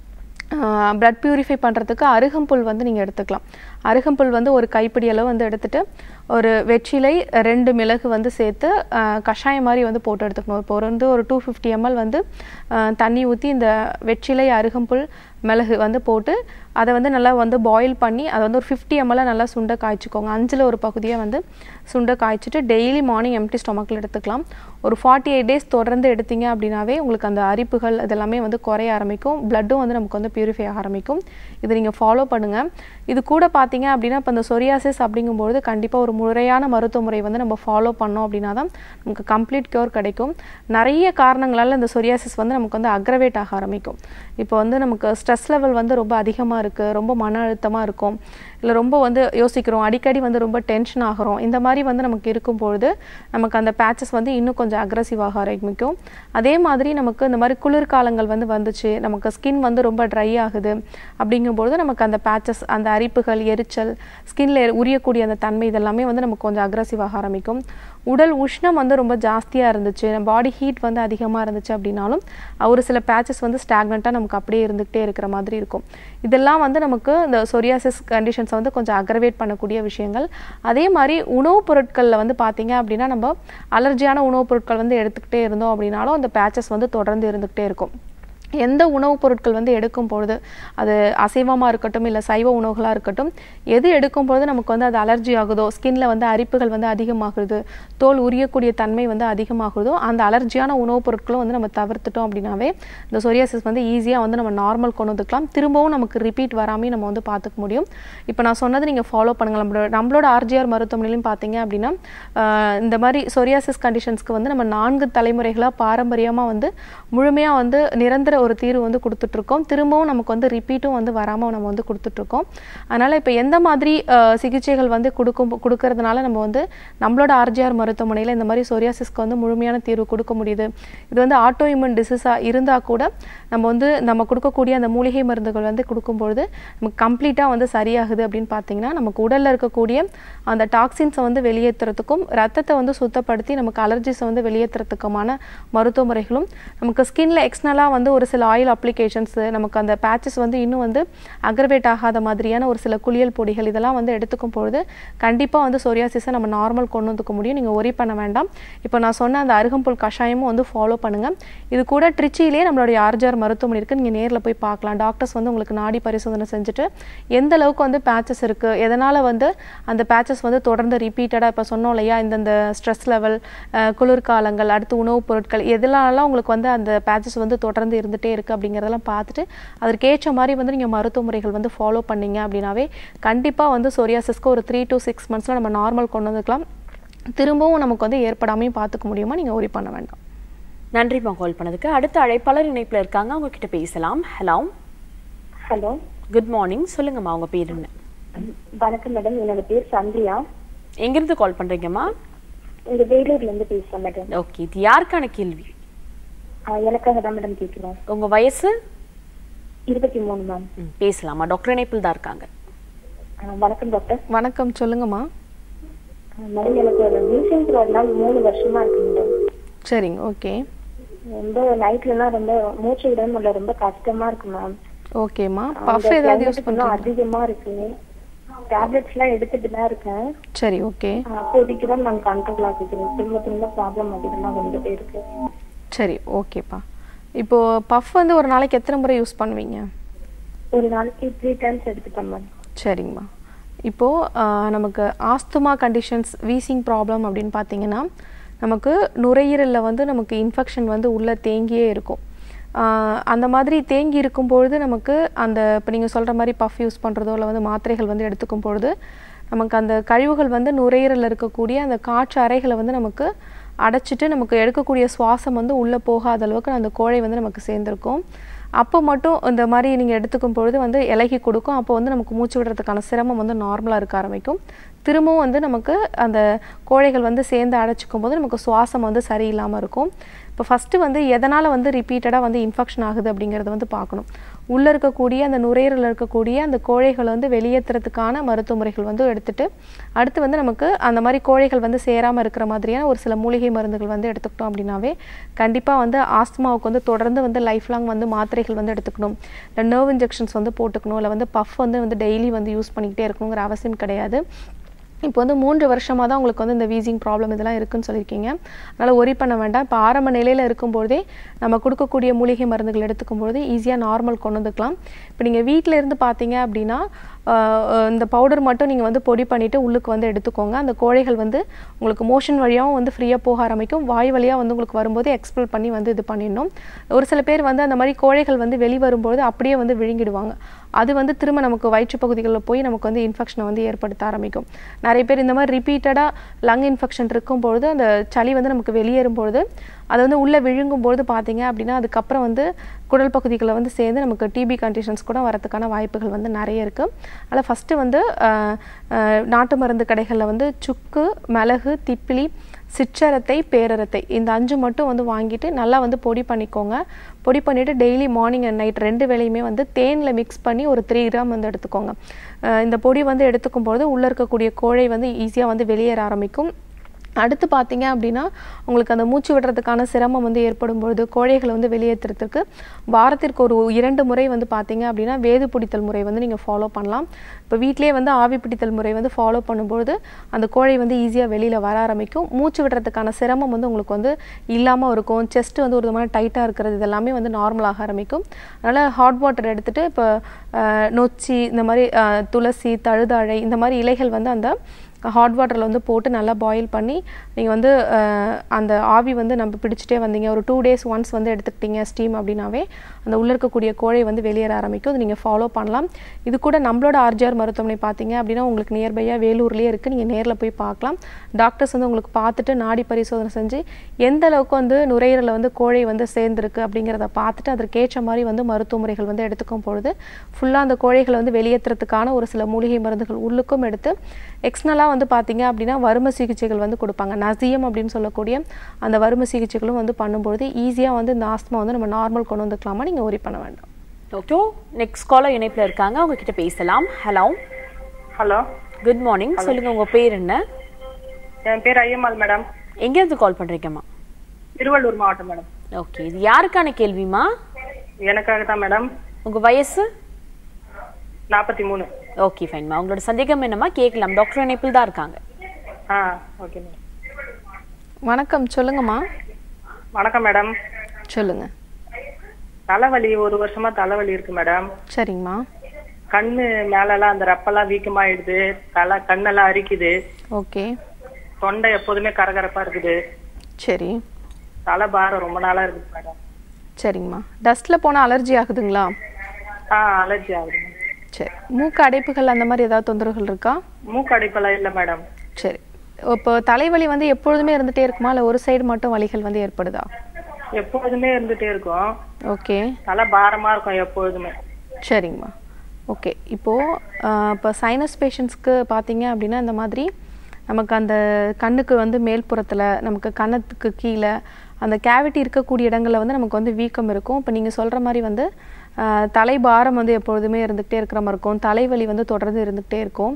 பிளட் பியூரிஃபை பண்ணுறதுக்கு அருகம்புல் வந்து நீங்கள் எடுத்துக்கலாம் அருகம்புல் வந்து ஒரு கைப்பிடி அளவு வந்து எடுத்துட்டு ஒரு வெற்றிலை ரெண்டு மிளகு வந்து சேர்த்து ஆஹ், கஷாயம் மாதிரி வந்து போட்டு எடுத்துக்கணும் இப்போ ஒரு வந்து ஒரு டூ ஃபிஃப்டி எம்எல் வந்து ஆஹ், தண்ணி ஊற்றி இந்த வெற்றிலை அருகம்புல் மிளகு வந்து போட்டு அதை வந்து நல்லா வந்து பாயில் பண்ணி அதை வந்து ஒரு ஃபிஃப்டி எம்எல்ல நல்லா சுண்டை காய்ச்சிக்கோங்க அஞ்சில் ஒரு பகுதியை வந்து சுண்டை காய்ச்சிட்டு டெய்லி மார்னிங் எம்டி ஸ்டொமக்கில் எடுத்துக்கலாம் ஒரு ஃபார்ட்டி எயிட் டேஸ் தொடர்ந்து எடுத்தீங்க அப்படின்னாவே உங்களுக்கு அந்த அரிப்புகள் இதெல்லாமே வந்து குறைய ஆரம்பிக்கும் பிளட்டும் வந்து நமக்கு வந்து பியூரிஃபை ஆக ஆரம்பிக்கும் இது நீங்கள் ஃபாலோ பண்ணுங்கள் இது கூட பார்த்தீங்க அப்படின்னா இப்போ இந்த சொரியாசிஸ் அப்படிங்கும்போது கண்டிப்பாக ஒரு முறையான மருத்துவ முறை வந்து நம்ம ஃபாலோ பண்ணோம் அப்படின்னா தான் நமக்கு கம்ப்ளீட் க்யூர் கிடைக்கும் நிறைய காரணங்களால் இந்த சொரியாசிஸ் வந்து நமக்கு வந்து அக்ரவேட் ஆக ஆரம்பிக்கும் இப்போ வந்து நமக்கு ஸ்ட்ரெஸ் லெவல் வந்து ரொம்ப அதிகமாக இருக்குது ரொம்ப மன அழுத்தமாக இருக்கும் இல்லை ரொம்ப வந்து யோசிக்கிறோம் அடிக்கடி வந்து ரொம்ப டென்ஷன் ஆகிறோம் இந்த மாதிரி வந்து நமக்கு இருக்கும் பொழுது நமக்கு அந்த பேச்சஸ் வந்து இன்னும் கொஞ்சம் அக்ரஸிவாக ஆரம்பிக்கும் அதே மாதிரி நமக்கு இந்த மாதிரி குளிர்காலங்கள் வந்து வந்துச்சு நமக்கு ஸ்கின் வந்து ரொம்ப ட்ரை ஆகுது அப்படிங்கும்பொழுது நமக்கு அந்த பேச்சஸ் அந்த அரிப்புகள் எரிச்சல் ஸ்கின்ல உரியக்கூடிய அந்த தன்மை இதெல்லாமே வந்து நமக்கு கொஞ்சம் அக்ரஸிவாக ஆரம்பிக்கும் உடல் உஷ்ணம் வந்து ரொம்ப ஜாஸ்தியாக இருந்துச்சு பாடி ஹீட் வந்து அதிகமாக இருந்துச்சு அப்படின்னாலும் ஒரு சில பேச்சஸ் வந்து ஸ்டாக்னண்ட்டாக நமக்கு அப்படியே இருந்துகிட்டே இருக்கிற மாதிரி இருக்கும் இதெல்லாம் வந்து நமக்கு இந்த சொரியாசிஸ் கண்டிஷன்ஸை வந்து கொஞ்சம் அக்ரவேட் பண்ணக்கூடிய விஷயங்கள் அதே மாதிரி உணவுப் பொருட்களில் வந்து பார்த்தீங்க அப்படின்னா நம்ம அலர்ஜியான உணவுப் பொருட்கள் வந்து எடுத்துக்கிட்டே இருந்தோம் அப்படின்னாலும் அந்த பேச்சஸ் வந்து தொடர்ந்து இருந்துகிட்டே இருக்கும் எந்த உணவுப் பொருட்கள் வந்து எடுக்கும் பொழுது அது அசைவமாக இருக்கட்டும் இல்லை சைவ உணவுகளாக இருக்கட்டும் எது எடுக்கும் பொழுது நமக்கு வந்து அது அலர்ஜி ஆகுதோ ஸ்கின்ல வந்து அரிப்புகள் வந்து அதிகமாகுது தோல் உரியக்கூடிய தன்மை வந்து அதிகமாகுதோ அந்த அலர்ஜியான உணவுப் பொருட்களும் வந்து நம்ம தவிர்த்துட்டோம் அப்படின்னாவே இந்த சொரியாசிஸ் வந்து ஈஸியாக வந்து நம்ம நார்மல் கொண்டு வந்துக்கலாம் திரும்பவும் நமக்கு ரிப்பீட் வராமல் நம்ம வந்து பார்த்துக்க முடியும் இப்போ நான் சொன்னது நீங்கள் ஃபாலோ பண்ணுங்க நம்மளோட நம்மளோட ஆர்ஜிஆர் மருத்துவமனையிலும் பார்த்தீங்க அப்படின்னா ஆஹ் இந்த மாதிரி சொரியாசிஸ் கண்டிஷன்ஸ்க்கு வந்து நம்ம நான்கு தலைமுறைகளாக பாரம்பரியமாக வந்து முழுமையாக வந்து நிரந்தர ஒரு தீர்வு வந்து கொடுத்துட்ருக்கோம் திரும்பவும் நமக்கு வந்து ரிப்பீட்டும் வந்து வராமல் நம்ம வந்து கொடுத்துட்ருக்கோம் அதனால் இப்போ எந்த மாதிரி ஆஹ் சிகிச்சைகள் வந்து கொடுக்கும் கொடுக்கறதுனால நம்ம வந்து நம்மளோட ஆர்ஜிஆர் மருத்துவமனையில் இந்த மாதிரி சொரியாசிஸ்க்கு வந்து முழுமையான தீர்வு கொடுக்க முடியுது இது வந்து ஆட்டோ இம்யூன் டிசீஸாக இருந்தால் கூட நம்ம வந்து நம்ம கொடுக்கக்கூடிய அந்த மூலிகை மருந்துகள் வந்து கொடுக்கும்பொழுது நமக்கு கம்ப்ளீட்டாக வந்து சரியாகுது அப்படின்னு பார்த்தீங்கன்னா நமக்கு உடலில் இருக்கக்கூடிய அந்த டாக்ஸின்ஸை வந்து வெளியேற்றுறதுக்கும் ரத்தத்தை வந்து சுத்தப்படுத்தி நமக்கு அலர்ஜிஸை வந்து வெளியேற்றுறதுக்குமான மருத்துவ முறைகளும் நமக்கு ஸ்கின்ல எக்ஸ்னலாக வந்து ஒரு சில ஆயில் அப்ளிகேஷன்ஸ் நமக்கு அந்த பேச்சஸ் வந்து இன்னும் வந்து அக்ரவேட் ஆகாத மாதிரியான ஒரு சில குளியல் பொடிகள் இதெல்லாம் வந்து எடுத்துக்கும் பொழுது கண்டிப்பாக வந்து சொரியாசிஸை நம்ம நார்மல் கொண்டு வந்துக்க முடியும் நீங்கள் ஒரி பண்ண வேண்டாம் இப்போ நான் சொன்ன அந்த அருகம்புல் கஷாயமும் வந்து ஃபாலோ பண்ணுங்க இது கூட ட்ரிச்சியிலே நம்மளுடைய ஆர்ஜிஆர் மருத்துவமனை இருக்கு நீங்கள் நேரில் போய் பார்க்கலாம் டாக்டர்ஸ் வந்து உங்களுக்கு நாடி பரிசோதனை செஞ்சுட்டு எந்த அளவுக்கு வந்து பேச்சஸ் இருக்கு எதனால வந்து அந்த பேச்சஸ் வந்து தொடர்ந்து ரிப்பீட்டடாக இப்போ சொன்னோம் இல்லையா இந்தந்த ஸ்ட்ரெஸ் லெவல் குளிர்காலங்கள் அடுத்து உணவுப் பொருட்கள் எதனாலலாம் உங்களுக்கு வந்து அந்த பேச்சஸ் வந்து தொடர்ந்து இருந்துகிட்டே இருக்குது அப்படிங்கிறதெல்லாம் பார்த்துட்டு அதற்கேற்ற மாதிரி வந்து நீங்கள் மருத்துவ முறைகள் வந்து ஃபாலோ பண்ணீங்க அப்படின்னாவே கண்டிப்பாக வந்து சொரியாசிஸ்க்கு ஒரு த்ரீ to சிக்ஸ் மந்த்ஸில் நம்ம நார்மல் கொண்டு வந்துக்கலாம் திரும்பவும் நமக்கு வந்து ஏற்படாமையும் பார்த்துக்க முடியுமா நீங்கள் ஒரி பண்ண வேண்டாம் நன்றிம்மா கால் பண்ணதுக்கு அடுத்த அழைப்பாளர் இணைப்புல இருக்காங்க அவங்க கிட்ட பேசலாம் ஹலோ ஹலோ குட் மார்னிங் சொல்லுங்கம்மா உங்க பேர் என்ன வணக்கம் மேடம் என்னோட பேர் சந்தியா எங்கிருந்து கால் பண்றீங்கம்மா இங்க வேலூர்ல இருந்து பேசுறேன் மேடம் ஓகே இது யாருக்கான கேள்வி எனக்காக தான் மேடம் கேட்கிறோம் உங்க வயசு இருபத்தி மூணு மேம் ம், பேசலாமா டாக்டர் இணைப்பில் தான் இருக்காங்க வணக்கம் டாக்டர் வணக்கம் சொல்லுங்கம்மா மேடம் எனக்கு ஒரு மீசன் ப்ராப்ளம் மூணு வருஷமா இருக்கு மேடம் சரிங்க ஓகே ரொம்ப நைட்லலாம் ரொம்ப மூச்சு விட முடியல ரொம்ப கஷ்டமா இருக்கு மேம் ஓகேம்மா பஃப் ஏதாவது யூஸ் பண்ணுறீங்க அதிகமா இருக்கு டேப்லெட்ஸ் எல்லாம் எடுத்துட்டு தான் இருக்கேன் சரி ஓகே அப்போதைக்கு தான் நான் கண்ட்ரோல் ஆகிக்கிறேன் திரும்ப திரும்ப ப்ராப்ளம் அதிகமா வந்துட்டே இருக்கு சரி ஓகேப்பா இப்போ பஃப் வந்து ஒரு நாளைக்கு எத்தனை முறை யூஸ் பண்ணுவீங்க ஒரு நாளைக்கு த்ரீ டைம்ஸ் எடுத்துப்பேன் மேம் சரிங்கம்மா இப்போது நமக்கு ஆஸ்துமா கண்டிஷன்ஸ் வீசிங் ப்ராப்ளம் அப்படின்னு பார்த்தீங்கன்னா நமக்கு நுரையீரலில் வந்து நமக்கு இன்ஃபெக்ஷன் வந்து உள்ளே தேங்கியே இருக்கும் ஆஹ் அந்த மாதிரி தேங்கி இருக்கும் பொழுது நமக்கு அந்த இப்போ நீங்கள் சொல்கிற மாதிரி பஃப் யூஸ் பண்ணுறதோ இல்லை வந்து மாத்திரைகள் வந்து எடுத்துக்கும் பொழுது நமக்கு அந்த கழிவுகள் வந்து நுரையீரலில் இருக்கக்கூடிய அந்த காற்று அறைகளை வந்து நமக்கு அடைச்சிட்டு நமக்கு எடுக்கக்கூடிய சுவாசம் வந்து உள்ளே போகாத அளவுக்கு அந்த கோழை வந்து நமக்கு சேர்ந்துருக்கும் அப்போ மட்டும் இந்த மாதிரி நீங்கள் எடுத்துக்கும் பொழுது வந்து இலகி கொடுக்கும் அப்போ வந்து நமக்கு மூச்சு விடுறதுக்கான சிரமம் வந்து நார்மலாக இருக்க ஆரம்பிக்கும் திரும்பவும் வந்து நமக்கு அந்த கோழைகள் வந்து சேர்ந்து அடைச்சிக்கும் போது நமக்கு சுவாசம் வந்து சரியில்லாமல் இருக்கும் இப்போ ஃபஸ்ட்டு வந்து எதனால் வந்து ரிப்பீட்டடாக வந்து இன்ஃபெக்ஷன் ஆகுது அப்படிங்கிறத வந்து பார்க்கணும் உள்ளே இருக்கக்கூடிய அந்த நுரையீரலில் இருக்கக்கூடிய அந்த கோழைகளை வந்து வெளியேற்றுறதுக்கான மருத்துவ முறைகள் வந்து எடுத்துட்டு அடுத்து வந்து நமக்கு அந்த மாதிரி கோழைகள் வந்து சேராமல் இருக்கிற மாதிரியான ஒரு சில மூலிகை மருந்துகள் வந்து எடுத்துக்கிட்டோம் அப்படின்னாவே கண்டிப்பாக வந்து ஆஸ்துமாவுக்கு வந்து தொடர்ந்து வந்து லைஃப் லாங் வந்து மாத்திரைகள் வந்து எடுத்துக்கணும் இல்லை நர்வ் இன்ஜெக்ஷன்ஸ் வந்து போட்டுக்கணும் இல்லை வந்து பஃப் வந்து வந்து டெய்லி வந்து யூஸ் பண்ணிக்கிட்டே இருக்கணுங்கிற அவசியம் கிடையாது இப்போ வந்து மூன்று வருஷமாக தான் உங்களுக்கு வந்து இந்த வீசிங் ப்ராப்ளம் இதெல்லாம் இருக்குன்னு சொல்லியிருக்கீங்க அதனால் ஒரி பண்ண வேண்டாம் இப்போ ஆரம்ப நிலையில் இருக்கும்போதே நம்ம கொடுக்கக்கூடிய மூலிகை மருந்துகள் எடுத்துக்கும்போது ஈஸியாக நார்மல் கொண்டு வந்துக்கலாம் இப்போ நீங்கள் வீட்டில் இருந்து பார்த்தீங்க அப்படின்னா ஆஹ் ஆஹ் இந்த பவுடர் மட்டும் நீங்கள் வந்து பொடி பண்ணிவிட்டு உள்ளுக்கு வந்து எடுத்துக்கோங்க அந்த கோழைகள் வந்து உங்களுக்கு மோஷன் வழியாகவும் வந்து ஃப்ரீயாக போக ஆரம்பிக்கும் வாய் வழியாக வந்து உங்களுக்கு வரும்போது எக்ஸ்பெல் பண்ணி வந்து இது பண்ணிடணும் ஒரு சில பேர் வந்து அந்த மாதிரி கோழைகள் வந்து வெளி வரும்போது அப்படியே வந்து விழுங்கிடுவாங்க அது வந்து திரும்ப நமக்கு வயிற்று பகுதிகளில் போய் நமக்கு வந்து இன்ஃபெக்ஷனை வந்து ஏற்படுத்த ஆரம்பிக்கும் நிறைய பேர் இந்த மாதிரி ரிப்பீட்டடாக லங் இன்ஃபெக்ஷன் இருக்கும் பொழுது அந்த சளி வந்து நமக்கு வெளியேறும் பொழுது அது வந்து உள்ளே விழுங்கும் பொழுது பார்த்தீங்க அப்படின்னா அதுக்கப்புறம் வந்து குடல் பகுதிகளில் வந்து சேர்ந்து நமக்கு டிபி கண்டிஷன்ஸ் கூட வரதுக்கான வாய்ப்புகள் வந்து நிறைய இருக்குது அதில் ஃபஸ்ட்டு வந்து ஆஹ், ஆஹ், நாட்டு மருந்து கடைகளில் வந்து சுக்கு மிளகு திப்பிலி சிற்றரத்தை பேரரத்தை இந்த அஞ்சு மட்டும் வந்து வாங்கிட்டு நல்லா வந்து பொடி பண்ணிக்கோங்க பொடி பண்ணிவிட்டு டெய்லி மார்னிங் அண்ட் நைட் ரெண்டு வேளையுமே வந்து தேனில் மிக்ஸ் பண்ணி ஒரு த்ரீ கிராம் வந்து எடுத்துக்கோங்க அஹ் இந்த பொடி வந்து எடுத்துக்கும் பொழுது உள்ளே இருக்கக்கூடிய கோழை வந்து ஈஸியாக வந்து வெளியேற ஆரம்பிக்கும் அடுத்து பார்த்தீங்க அப்படின்னா உங்களுக்கு அந்த மூச்சு விடுறதுக்கான சிரமம் வந்து ஏற்படும் பொழுது கோழைகளை வந்து வெளியேற்றுறதுக்கு வாரத்திற்கு ஒரு இரண்டு முறை வந்து பார்த்தீங்க அப்படின்னா வேது பிடித்தல் முறை வந்து நீங்கள் ஃபாலோ பண்ணலாம் இப்போ வீட்டிலேயே வந்து ஆவி பிடித்தல் முறை வந்து ஃபாலோ பண்ணும்பொழுது அந்த கோழை வந்து ஈஸியாக வெளியில் வர ஆரம்பிக்கும் மூச்சு விடுறதுக்கான சிரமம் வந்து உங்களுக்கு வந்து இல்லாமல் இருக்கும் செஸ்ட் வந்து ஒரு விதமான டைட்டாக இருக்கிறது இதெல்லாமே வந்து நார்மலாக ஆரம்பிக்கும் அதனால் ஹாட் வாட்டர் எடுத்துகிட்டு இப்போ அஹ், நொச்சி இந்த மாதிரி அஹ், துளசி தழுதாழை இந்த மாதிரி இலைகள் வந்து அந்த ஹாட் வாட்டரில் வந்து போட்டு நல்லா பாயில் பண்ணி நீங்கள் வந்து அஹ், அந்த ஆவி வந்து நம்ம பிடிச்சிட்டே வந்தீங்க ஒரு டூ டேஸ் ஒன்ஸ் வந்து எடுத்துக்கிட்டீங்க ஸ்டீம் அப்படின்னாவே அந்த உள்ளே இருக்கக்கூடிய கோழை வந்து வெளியேற ஆரம்பிக்கும் அது நீங்கள் ஃபாலோ பண்ணலாம் இது கூட நம்மளோட ஆர்ஜிஆர் மருத்துவமனை பார்த்தீங்க அப்படின்னா உங்களுக்கு நியர்பையாக வேலூர்லேயே இருக்குது நீங்கள் நேரில் போய் பார்க்கலாம் டாக்டர்ஸ் வந்து உங்களுக்கு பார்த்துட்டு நாடி பரிசோதனை செஞ்சு எந்த அளவுக்கு வந்து நுரையீரலில் வந்து கோழை வந்து சேர்ந்துருக்கு அப்படிங்கிறத பார்த்துட்டு அதற்கேற்ற மாதிரி வந்து மருத்துவ முறைகள் வந்து எடுத்துக்கும் பொழுது ஃபுல்லாக அந்த கோழைகளை வந்து வெளியேற்றுறதுக்கான ஒரு சில மூலிகை மருந்துகள் உள்ளுக்கும் எடுத்து எக்ஸ்னலாக வந்து பார்த்தீங்க அப்படின்னா வரும சிகிச்சைகள் வந்து கொடுப்பாங்க நசியம் அப்படின்னு சொல்லக்கூடிய அந்த வரும சிகிச்சைகளும் வந்து பண்ணும்பொழுது ஈஸியாக வந்து இந்த ஆஸ்துமா வந்து நம்ம நார்மல் கொண்டு வந்துக்கலாமா நீங்கள் ஒரி பண்ண வேண்டாம் டாக்டர் நெக்ஸ்ட் காலர் இணைப்புல இருக்காங்க அவங்க கிட்ட பேசலாம் ஹலோ ஹலோ குட் மார்னிங் சொல்லுங்க உங்க பேர் என்ன என் பேர் ஐயம்மாள் மேடம் எங்க இருந்து கால் பண்றீங்கம்மா திருவள்ளூர் மாவட்டம் மேடம் ஓகே இது யாருக்கான கேள்விமா எனக்காக தான் மேடம் உங்க வயசு நாற்பத்தி மூணு ஓகே ஃபைன்மா உங்களோட சந்தேகம் என்னம்மா கேட்கலாம் டாக்டர் இணைப்பில் தான் இருக்காங்க ஆ ஓகே மேடம் வணக்கம் சொல்லுங்கம்மா வணக்கம் மேடம் சொல்லுங்க தலைவலி ஒரு வருஷமா தலைவலி இருக்கு மேடம் சரிங்கம்மா கண்ணு மேலெல்லாம் அந்த ரப்பெல்லாம் வீக்கமாயிடுது தலை கண்ணெல்லாம் அரிக்குது ஓகே தொண்டை எப்போதுமே கரகரப்பா இருக்குது சரி தலை பாரம் ரொம்ப நாளா இருக்குது மேடம் சரிங்கம்மா டஸ்ட்டில் போனால் அலர்ஜி ஆகுதுங்களா ஆ அலர்ஜி ஆகுது மேடம். சரி மூக்கு அடைப்புகள் அந்த மாதிரி ஏதாவது தொந்தரவுகள் இருக்கா மூக்கு அடைப்பெல்லாம் இல்லை மேடம் சரி இப்போ தலைவலி வந்து எப்பொழுதுமே இருந்துகிட்டே இருக்குமா இல்லை ஒரு சைடு மட்டும் வலிகள் வந்து ஏற்படுதா எப்போதுமே இருந்துட்டே இருக்கும் ஓகே தலை பாரமா இருக்கும் எப்பொழுதுமே சரிங்கம்மா ஓகே இப்போது இப்போ சைனஸ் பேஷண்ட்ஸ்க்கு பார்த்தீங்க அப்படின்னா இந்த மாதிரி நமக்கு அந்த கண்ணுக்கு வந்து மேல்புறத்தில் நமக்கு கன்னத்துக்கு கீழே அந்த கேவிட்டி இருக்கக்கூடிய இடங்களில் வந்து நமக்கு வந்து வீக்கம் இருக்கும் இப்போ நீங்கள் சொல்கிற மாதிரி வந்து ஆஹ், தலைபாரம் வந்து எப்பொழுதுமே இருந்துக்கிட்டே இருக்கிற மாதிரி இருக்கும் தலைவலி வந்து தொடர்ந்து இருந்துக்கிட்டே இருக்கும்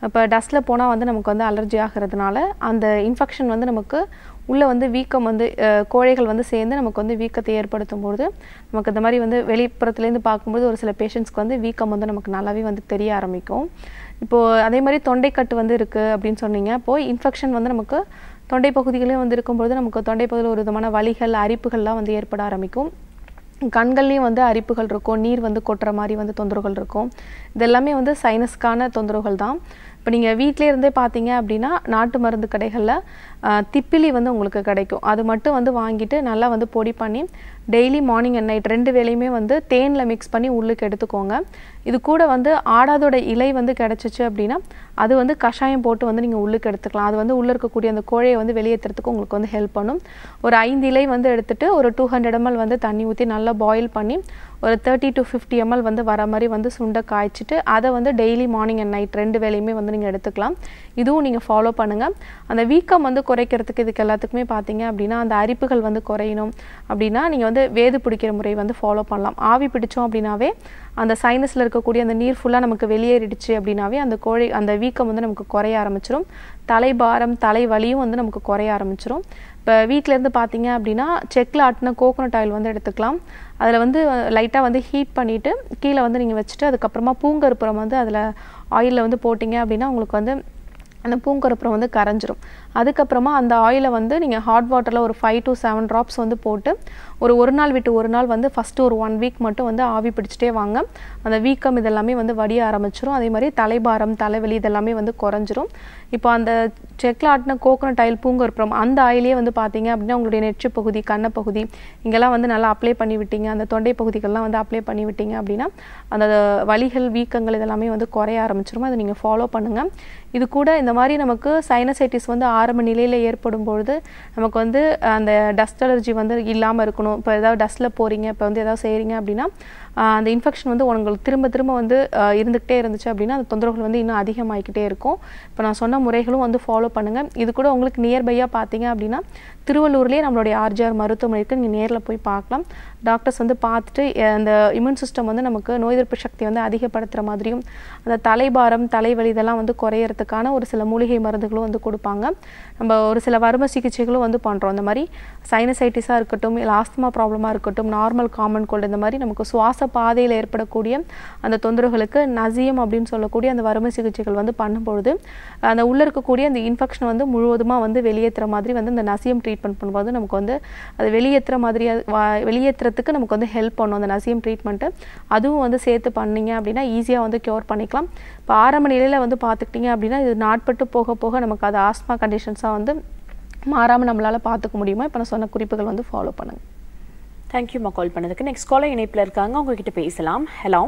இப்போ டஸ்ட்டில் போனால் வந்து நமக்கு வந்து அலர்ஜி ஆகிறதுனால அந்த இன்ஃபெக்ஷன் வந்து நமக்கு உள்ளே வந்து வீக்கம் வந்து அஹ், கோழைகள் வந்து சேர்ந்து நமக்கு வந்து வீக்கத்தை ஏற்படுத்தும் பொழுது நமக்கு இந்த மாதிரி வந்து வெளிப்புறத்துலேருந்து பார்க்கும்போது ஒரு சில பேஷண்ட்ஸ்க்கு வந்து வீக்கம் வந்து நமக்கு நல்லாவே வந்து தெரிய ஆரம்பிக்கும் இப்போது அதே மாதிரி தொண்டைக்கட்டு வந்து இருக்குது அப்படின்னு சொன்னீங்க இப்போது இன்ஃபெக்ஷன் வந்து நமக்கு தொண்டை பகுதிகளையும் வந்து இருக்கும்பொழுது நமக்கு தொண்டை பகுதியில் ஒரு விதமான வலிகள் அரிப்புகள்லாம் வந்து ஏற்பட ஆரம்பிக்கும் கண்கள்லேயும் வந்து அரிப்புகள் இருக்கும் நீர் வந்து கொட்டுற மாதிரி வந்து தொந்தரவுகள் இருக்கும் இது எல்லாமே வந்து சைனஸ்க்கான தொந்தரவுகள் தான் இப்போ நீங்கள் வீட்டிலே இருந்தே பார்த்தீங்க அப்படின்னா நாட்டு மருந்து கடைகளில் திப்பிலி வந்து உங்களுக்கு கிடைக்கும் அது மட்டும் வந்து வாங்கிட்டு நல்லா வந்து பொடி பண்ணி டெய்லி மார்னிங் அண்ட் நைட் ரெண்டு வேளையுமே வந்து தேனில் மிக்ஸ் பண்ணி உள்ளுக்கு எடுத்துக்கோங்க இது கூட வந்து ஆடாதோட இலை வந்து கிடச்சிச்சு அப்படின்னா அது வந்து கஷாயம் போட்டு வந்து நீங்கள் உள்ளுக்கு எடுத்துக்கலாம் அது வந்து உள்ளே இருக்கக்கூடிய அந்த கோழையை வந்து வெளியேற்றுறதுக்கு உங்களுக்கு வந்து ஹெல்ப் பண்ணும் ஒரு ஐந்து இலை வந்து எடுத்துட்டு ஒரு டூ ஹண்ட்ரட் எம்எல் வந்து தண்ணி ஊற்றி நல்லா பாயில் பண்ணி ஒரு தேர்ட்டி டு ஃபிஃப்டி எம்எல் வந்து வர மாதிரி வந்து சுண்டை காய்ச்சிட்டு அதை வந்து டெய்லி மார்னிங் அண்ட் நைட் ரெண்டு வேளையுமே வந்து நீங்கள் எடுத்துக்கலாம் இதுவும் நீங்கள் ஃபாலோ பண்ணுங்கள் அந்த வீக்கம் வந்து குறைக்கிறதுக்கு இதுக்கு எல்லாத்துக்குமே பார்த்தீங்க அப்படின்னா அந்த அரிப்புகள் வந்து குறையணும் அப்படின்னா நீங்கள் வந்து வேது பிடிக்கிற முறை வந்து ஃபாலோ பண்ணலாம் ஆவி பிடிச்சோம் அப்படின்னாவே அந்த சைனஸில் இருக்கக்கூடிய அந்த நீர் ஃபுல்லாக நமக்கு வெளியேறிடுச்சு அப்படின்னாவே அந்த கோழை அந்த வீக்கம் வந்து நமக்கு குறைய ஆரம்பிச்சிரும் தலைபாரம் தலைவலியும் வந்து நமக்கு குறைய ஆரம்பிச்சிரும் இப்போ வீட்டிலேருந்து பார்த்தீங்க அப்படின்னா செக்கில் ஆட்டின கோகோனட் ஆயில் வந்து எடுத்துக்கலாம் அதில் வந்து லைட்டாக வந்து ஹீட் பண்ணிவிட்டு கீழே வந்து நீங்கள் வச்சுட்டு அதுக்கப்புறமா பூங்கருப்புறம் வந்து அதில் ஆயிலில் வந்து போட்டிங்க அப்படின்னா உங்களுக்கு வந்து அந்த பூங்கருப்புறம் வந்து கரைஞ்சிரும் அதுக்கப்புறமா அந்த ஆயிலை வந்து நீங்கள் ஹாட் வாட்டரில் ஒரு ஃபைவ் டு செவன் ட்ராப்ஸ் வந்து போட்டு ஒரு ஒரு நாள் விட்டு ஒரு நாள் வந்து ஃபஸ்ட்டு ஒரு ஒன் வீக் மட்டும் வந்து ஆவி பிடிச்சிட்டே வாங்க அந்த வீக்கம் இதெல்லாமே வந்து வடிய ஆரம்பிச்சிரும் அதே மாதிரி தலைபாரம் தலைவலி இதெல்லாமே வந்து குறைஞ்சிரும் இப்போ அந்த செக்கில் ஆட்டின கோகோனட் ஆயில் பூங்கருப்புறம் அந்த ஆயிலே வந்து பார்த்தீங்க அப்படின்னா உங்களுடைய நெற்றி பகுதி கண்ணப்பகுதி இங்கெல்லாம் வந்து நல்லா அப்ளை பண்ணி விட்டீங்க அந்த தொண்டை பகுதிகள்லாம் வந்து அப்ளை பண்ணி விட்டீங்க அப்படின்னா அந்த வலிகள் வீக்கங்கள் இதெல்லாமே வந்து குறைய ஆரம்பிச்சிரும் அதை நீங்கள் ஃபாலோ பண்ணுங்கள் இது கூட இந்த மாதிரி நமக்கு சைனசைட்டிஸ் வந்து ஆரம்ப நிலையில் ஏற்படும் பொழுது நமக்கு வந்து அந்த டஸ்ட் அலர்ஜி வந்து இல்லாமல் இருக்கணும் இப்போ ஏதாவது டஸ்ட்டில் போகிறீங்க இப்போ வந்து ஏதாவது செய்கிறீங்க அப்படின்னா ஆஹ் அந்த இன்ஃபெக்ஷன் வந்து உங்களுக்கு திரும்ப திரும்ப வந்து ஆஹ் இருந்துக்கிட்டே இருந்துச்சு அப்படின்னா அந்த தொந்தரவுகள் வந்து இன்னும் அதிகமாகிக்கிட்டே இருக்கும் இப்போ நான் சொன்ன முறைகளும் வந்து ஃபாலோ பண்ணுங்கள் இது கூட உங்களுக்கு நியர்பையாக பார்த்தீங்க அப்படின்னா திருவள்ளூர்லேயே நம்மளுடைய ஆர்ஜிஆர் மருத்துவமனை இருக்குது நீங்கள் நேரில் போய் பார்க்கலாம் டாக்டர்ஸ் வந்து பார்த்துட்டு அஹ் அந்த இம்யூன் சிஸ்டம் வந்து நமக்கு நோய் எதிர்ப்பு சக்தி வந்து அதிகப்படுத்துகிற மாதிரியும் அந்த தலைபாரம் தலைவலி இதெல்லாம் வந்து குறையறதுக்கான ஒரு சில மூலிகை மருந்துகளும் வந்து கொடுப்பாங்க நம்ம ஒரு சில வரும சிகிச்சைகளும் வந்து பண்ணுறோம் இந்த மாதிரி சைனசைட்டிஸாக இருக்கட்டும் இல்லை ஆஸ்துமா ப்ராப்ளமாக இருக்கட்டும் நார்மல் காமன் கோல்டு இந்த மாதிரி நமக்கு சுவாச பாதையில் ஏற்படக்கூடிய அந்த தொந்தரவுகளுக்கு நசியம் அப்படின்னு சொல்லக்கூடிய அந்த வறுமை சிகிச்சைகள் வந்து பண்ணும்பொழுது அந்த உள்ளே இருக்கக்கூடிய அந்த இன்ஃபெக்ஷன் வந்து முழுவதுமாக வந்து வெளியேற்றுற மாதிரி வந்து இந்த நசியம் ட்ரீட்மெண்ட் பண்ணும்போது நமக்கு வந்து அது வெளியேற்றுற மாதிரி வெளியேற்றுறதுக்கு நமக்கு வந்து ஹெல்ப் பண்ணும் அந்த நசியம் ட்ரீட்மெண்ட்டு அதுவும் வந்து சேர்த்து பண்ணீங்க அப்படின்னா ஈஸியாக வந்து க்யூர் பண்ணிக்கலாம் இப்போ ஆரம்ப நிலையில் வந்து பார்த்துக்கிட்டிங்க அப்படின்னா இது நாட்பட்டு போக போக நமக்கு அது ஆஸ்மா கண்டிஷன்ஸாக வந்து மாறாமல் நம்மளால் பார்த்துக்க முடியுமா இப்போ நான் சொன்ன குறிப்புகள் வந்து ஃபாலோ பண்ணுங்கள் தேங்க்யூம்மா கால் பண்ணதுக்கு நெக்ஸ்ட் காலர் இணைப்பில் இருக்காங்க உங்ககிட்ட பேசலாம் ஹலோ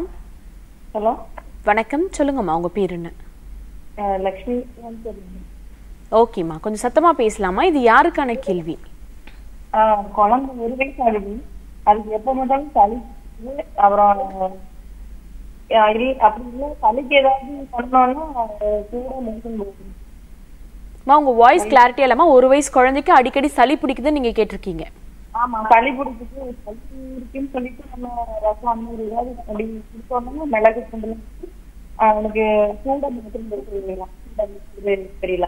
ஹலோ வணக்கம் சொல்லுங்கம்மா உங்க பேர் என்ன லக்ஷ்மி ஓகேம்மா கொஞ்சம் சத்தமா பேசலாமா இது யாருக்கான கேள்வி குழந்தை ஒரு வயசு ஆகுது அதுக்கு எப்ப முதல்ல சளி பிடிக்குது. அப்புறம் அஹ் இல்ல அப்படி இல்லை சளிக்கு ஏதாவது பண்ணோம்னா அஹ் கூட மென்ஷன் போகுது அம்மா உங்க வாய்ஸ் கிளாரிட்டி இல்லாம ஒரு வயசு குழந்தைக்கு அடிக்கடி சளி பிடிக்குதுன்னு நீங்க கேட்டிருக்கீங்க ஆமா சளி பிடிச்சிட்டு சளி இருக்குன்னு சொல்லிட்டு நம்ம ரசம் அந்த மாதிரி ஏதாவது அப்படி குடிச்சோம்னா மிளகு பூண்டுல போட்டு, அஹ் அவனுக்கு கூட மென்ஷன் போகுது தெரியல